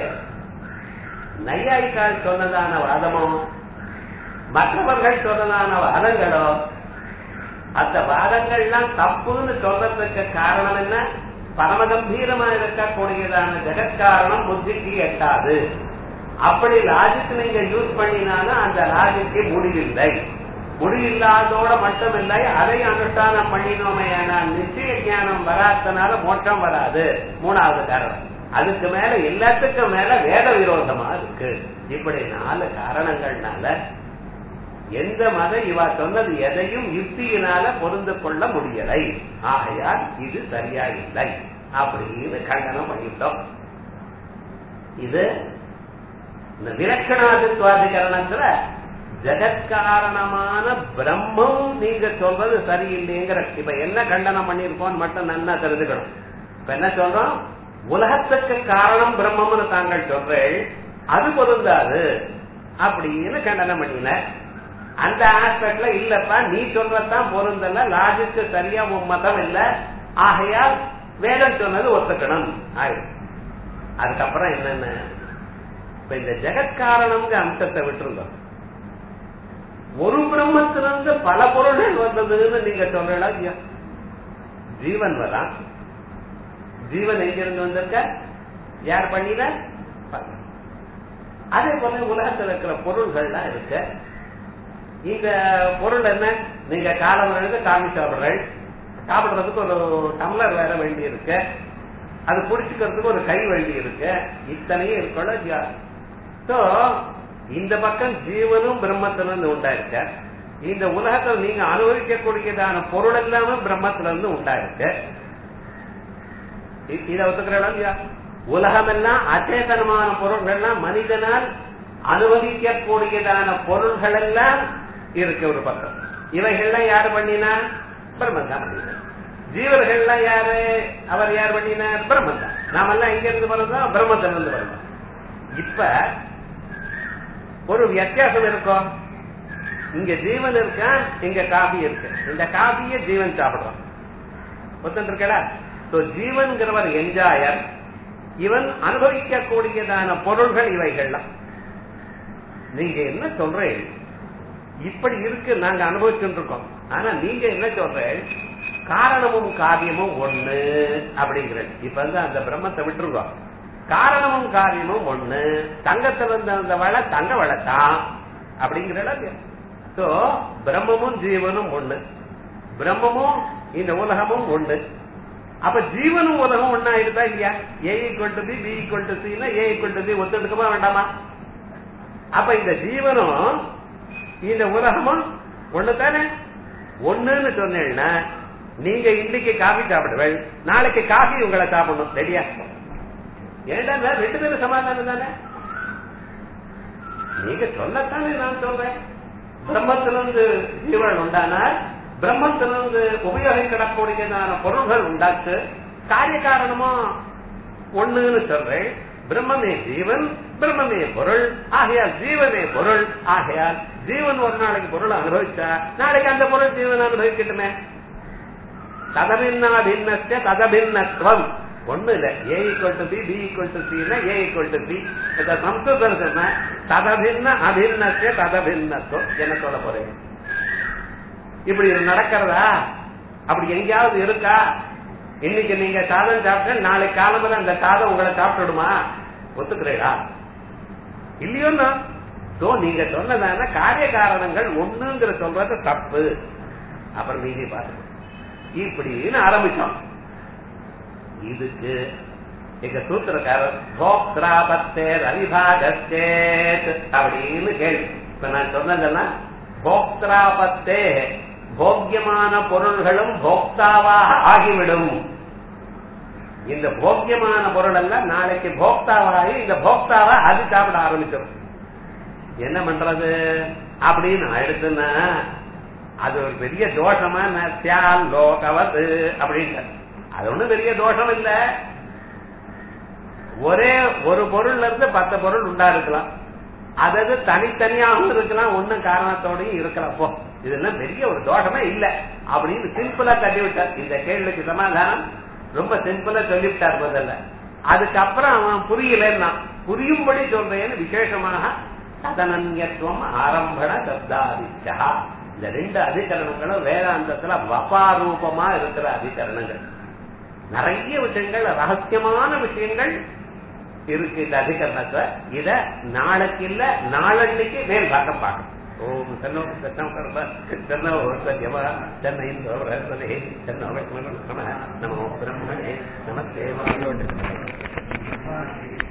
A: நையாயிக்கால் சொன்னதான வாதமோ மற்றவர்கள் சொன்னதான வாதங்களோ அந்த வாதங்கள்லாம் தப்புன்னு சொல்றதுக்கு காரணம் என்ன பரமகம்பீரமா இருக்கக்கூடியதான ஜெகத்காரணம் புத்திக்கு எட்டாது அப்படி லாஜிக் நீங்க யூஸ் பண்ணினாலும் அந்த லாஜிக்கு முடிவில்லை முடிவில்லாதோட மட்டுமில்லை அதை அனுஷ்டானம் பண்ணினோமே ஆனால் நிச்சய ஞானம் வராதனால மோட்சம் வராது மூணாவது காரணம் அதுக்கு மேல எல்லாத்துக்கும் மேல வேத விரோதமா இருக்கு இப்படி நாலு காரணங்கள்னால எந்த மத இவா சொன்னது எதையும் யுக்தியினால பொருந்து கொள்ள முடியலை ஆகையால் இது சரியா இல்லை அப்படின்னு கண்டனம் பண்ணிட்டோம் இது இந்த விலக்கணாதித்வாதிகரணத்துல ஜெகத்காரணமான பிரம்மம் நீங்க சொல்றது சரியில்லைங்கிற இப்ப என்ன கண்டனம் பண்ணிருக்கோம் மட்டும் நல்லா தெரிஞ்சுக்கணும் இப்ப என்ன சொல்றோம் உலகத்துக்கு காரணம் பிரம்மம்னு தாங்கள் சொல்றேன் அது பொருந்தாது அப்படின்னு கண்டனம் பண்ணின அந்த ஆஸ்பெக்ட்ல இல்லப்பா நீ சொல்றதான் பொருந்தல லாஜிக்கு சரியா உன் மதம் இல்ல ஆகையால் வேதம் சொன்னது ஒத்துக்கணும் ஆயிடும் அதுக்கப்புறம் என்னன்னு இப்ப இந்த ஜெகத்காரணம்ங்க அம்சத்தை விட்டுருந்தோம் ஒரு பிரம்மத்திலிருந்து பல பொருள்கள் வந்ததுன்னு நீங்க சொல்றா இல்லையா ஜீவன் வரா ஜீவன் எங்கிருந்து வந்திருக்க யார் பண்ணின அதே போல உலகத்தில் இருக்கிற பொருள்கள்லாம் இருக்கு இந்த பொருள் என்ன நீங்க காலம் எழுத காமி சாப்பிடுறீர்கள் சாப்பிடுறதுக்கு ஒரு டம்ளர் வேற வேண்டி இருக்கு அது குடிச்சுக்கிறதுக்கு ஒரு கை வேண்டி இருக்கு இத்தனையும் இருக்கணும் சோ இந்த பக்கம் ஜீவனும் பிரம்மத்திலிருந்து உண்டாயிருக்க இந்த உலகத்தில் நீங்க அனுபவிக்கக்கூடியதான பொருள் எல்லாமே பிரம்மத்திலிருந்து உண்டாயிருக்கு இ- இதை ஒத்துக்கிறோம் இல்லையா உலகமெல்லாம் அச்சேதனமான பொருள்கள்லாம் மனிதனால் அனுபவிக்கக்கூடியதான பொருள்கள் எல்லாம் இருக்கு ஒரு பக்கம் இவைகள்லாம் யாரு பண்ணினா பிரம்மன் தான் பண்ணினார் ஜீவர்கள்லாம் யாரு அவர் யார் பண்ணினார் பிரம்மன் தான் நாமெல்லாம் எங்க இருந்து பிறந்தோம் பிரம்மத்துல இருந்து பிறந்தோம் இப்ப ஒரு வித்தியாசம் இருக்கும் இங்க ஜீவன் இருக்கா இங்க காபி இருக்கு இந்த காபியை ஜீவன் சாப்பிடுறான் ஒருத்தன் இருக்கடா சோ ஜீவன்கிறவர் என்ஜாயர் இவன் அனுபவிக்கக்கூடியதான பொருள்கள் இவைகள்லாம் நீங்க என்ன சொல்றேன் இப்படி இருக்கு நாங்க அனுபவிச்சுட்டு இருக்கோம் ஆனா நீங்க என்ன சொல்றேன் காரணமும் காரியமும் ஒண்ணு அப்படிங்கிறது இப்ப வந்து அந்த பிரம்மத்தை விட்டுருக்கோம் காரணமும் காரியமும் ஒண்ணு தங்கத்துல இருந்த அந்த வளை தங்க வளை தான் அப்படிங்கிறத சோ பிரம்மமும் ஜீவனும் ஒண்ணு பிரம்மமும் இந்த உலகமும் ஒண்ணு அப்ப ஜீவனும் உலகம் ஒண்ணா இருக்கா இல்லையா A equal to B B equal to சின்னா ஏ ஈக்குவல் டு பி ஒத்துட்டுக்குமா வேண்டாமா அப்ப இந்த ஜீவனும் இந்த உலகமும் ஒண்ணு தானே ஒண்ணுன்னு சொன்னேன்னா நீங்க இன்னைக்கு காஃபி சாப்பிடுவேன் நாளைக்கு காஃபி உங்களை சாப்பிடணும் ரெடியா ஏன்டா ரெண்டு பேரும் சமாதானம் தானே நீங்க சொல்லத்தானே நான் சொல்றேன் பிரம்மத்திலிருந்து ஜீவன் உண்டானால் பிரம்மத்திலிருந்து உபயோகிக்கப்படக்கூடியதான பொருள்கள் உண்டாச்சு காரிய காரணமும் ஒண்ணுன்னு சொல்றேன் பிரம்மமே ஜீவன் பிரம்மமே பொருள் ஆகையால் ஜீவனே பொருள் ஆகையால் ஜீவன் ஒரு நாளைக்கு பொருள் அனுபவிச்சா நாளைக்கு அந்த பொருள் ஜீவன் அனுபவிக்கட்டுமே ததபின்னா பின்னஸ்ய ததபின்னத்துவம் ஒண்ணு இல்ல A equal to B B equal to சின்னா ஏ ஈக்குவல் டு பி இந்த சம்ஸ்கிருதம் சொன்ன ததபின்ன அபின்னஸ்ய ததபின்னத்துவம் என்ன சொல்ல போறேன் இப்படி இது நடக்கிறதா அப்படி எங்கேயாவது இருக்கா இன்னைக்கு நீங்க சாதம் சாப்பிட்டு நாளைக்கு காலம்பர அந்த சாதம் உங்களை சாப்பிட்டுடுமா ஒத்துக்கிறீடா இல்லையோன்னா சோ நீங்க சொன்னதான காரிய காரணங்கள் ஒண்ணுங்கிற சொல்றது தப்பு அப்புறம் மீதி பாருங்க இப்படின்னு ஆரம்பிச்சோம் இதுக்கு எங்க சூத்திரக்காரர் போக்திராபத்தேர் அவிபாகத்தேத் அப்படின்னு கேள்வி இப்ப நான் சொன்னதெல்லாம் போக்திராபத்தே போக்கியமான பொருள்களும் போக்தாவாக ஆகிவிடும் இந்த போக்கியமான பொருள் எல்லாம் நாளைக்கு போக்தாவாகி இந்த போக்தாவா அது சாப்பிட ஆரம்பிச்சிடும் என்ன பண்றது அப்படின்னு ஆயிடுச்சுன்னா அது ஒரு பெரிய தோஷமா சியால் லோகவது அப்படின்னு அது ஒண்ணும் பெரிய தோஷம் இல்ல ஒரே ஒரு பொருள்ல இருந்து பத்து பொருள் உண்டா இருக்கலாம் அதாவது தனித்தனியாகவும் இருக்கலாம் ஒன்னும் காரணத்தோடையும் இருக்கலாம் போ இதெல்லாம் பெரிய ஒரு தோஷமே இல்ல அப்படின்னு சிம்பிளா தள்ளி விட்டார் இந்த கேள்விக்கு சமாதானம் ரொம்ப சிம்பிளா சொல்லிவிட்டார் முதல்ல அதுக்கப்புறம் அவன் புரியலன்னா புரியும்படி சொல்றேன்னு விசேஷமாக சதனன்யத்துவம் ஆரம்பண சப்தாதிச்சா இந்த ரெண்டு அதிகரணங்களும் வேதாந்தத்துல வபாரூபமா இருக்கிற அதிகரணங்கள் நிறைய விஷயங்கள் ரகசியமான விஷயங்கள் இருக்கு இந்த அதிகரணத்தை இத நாளைக்கு இல்ல நாளன்னைக்கு மேல் பார்க்க பார்க்கணும் ஓம் தன்னோ தன்னோ தன்னோ சத்யவா தன்னை தன்னோ நமோ பிரம்மணே நமஸ்தே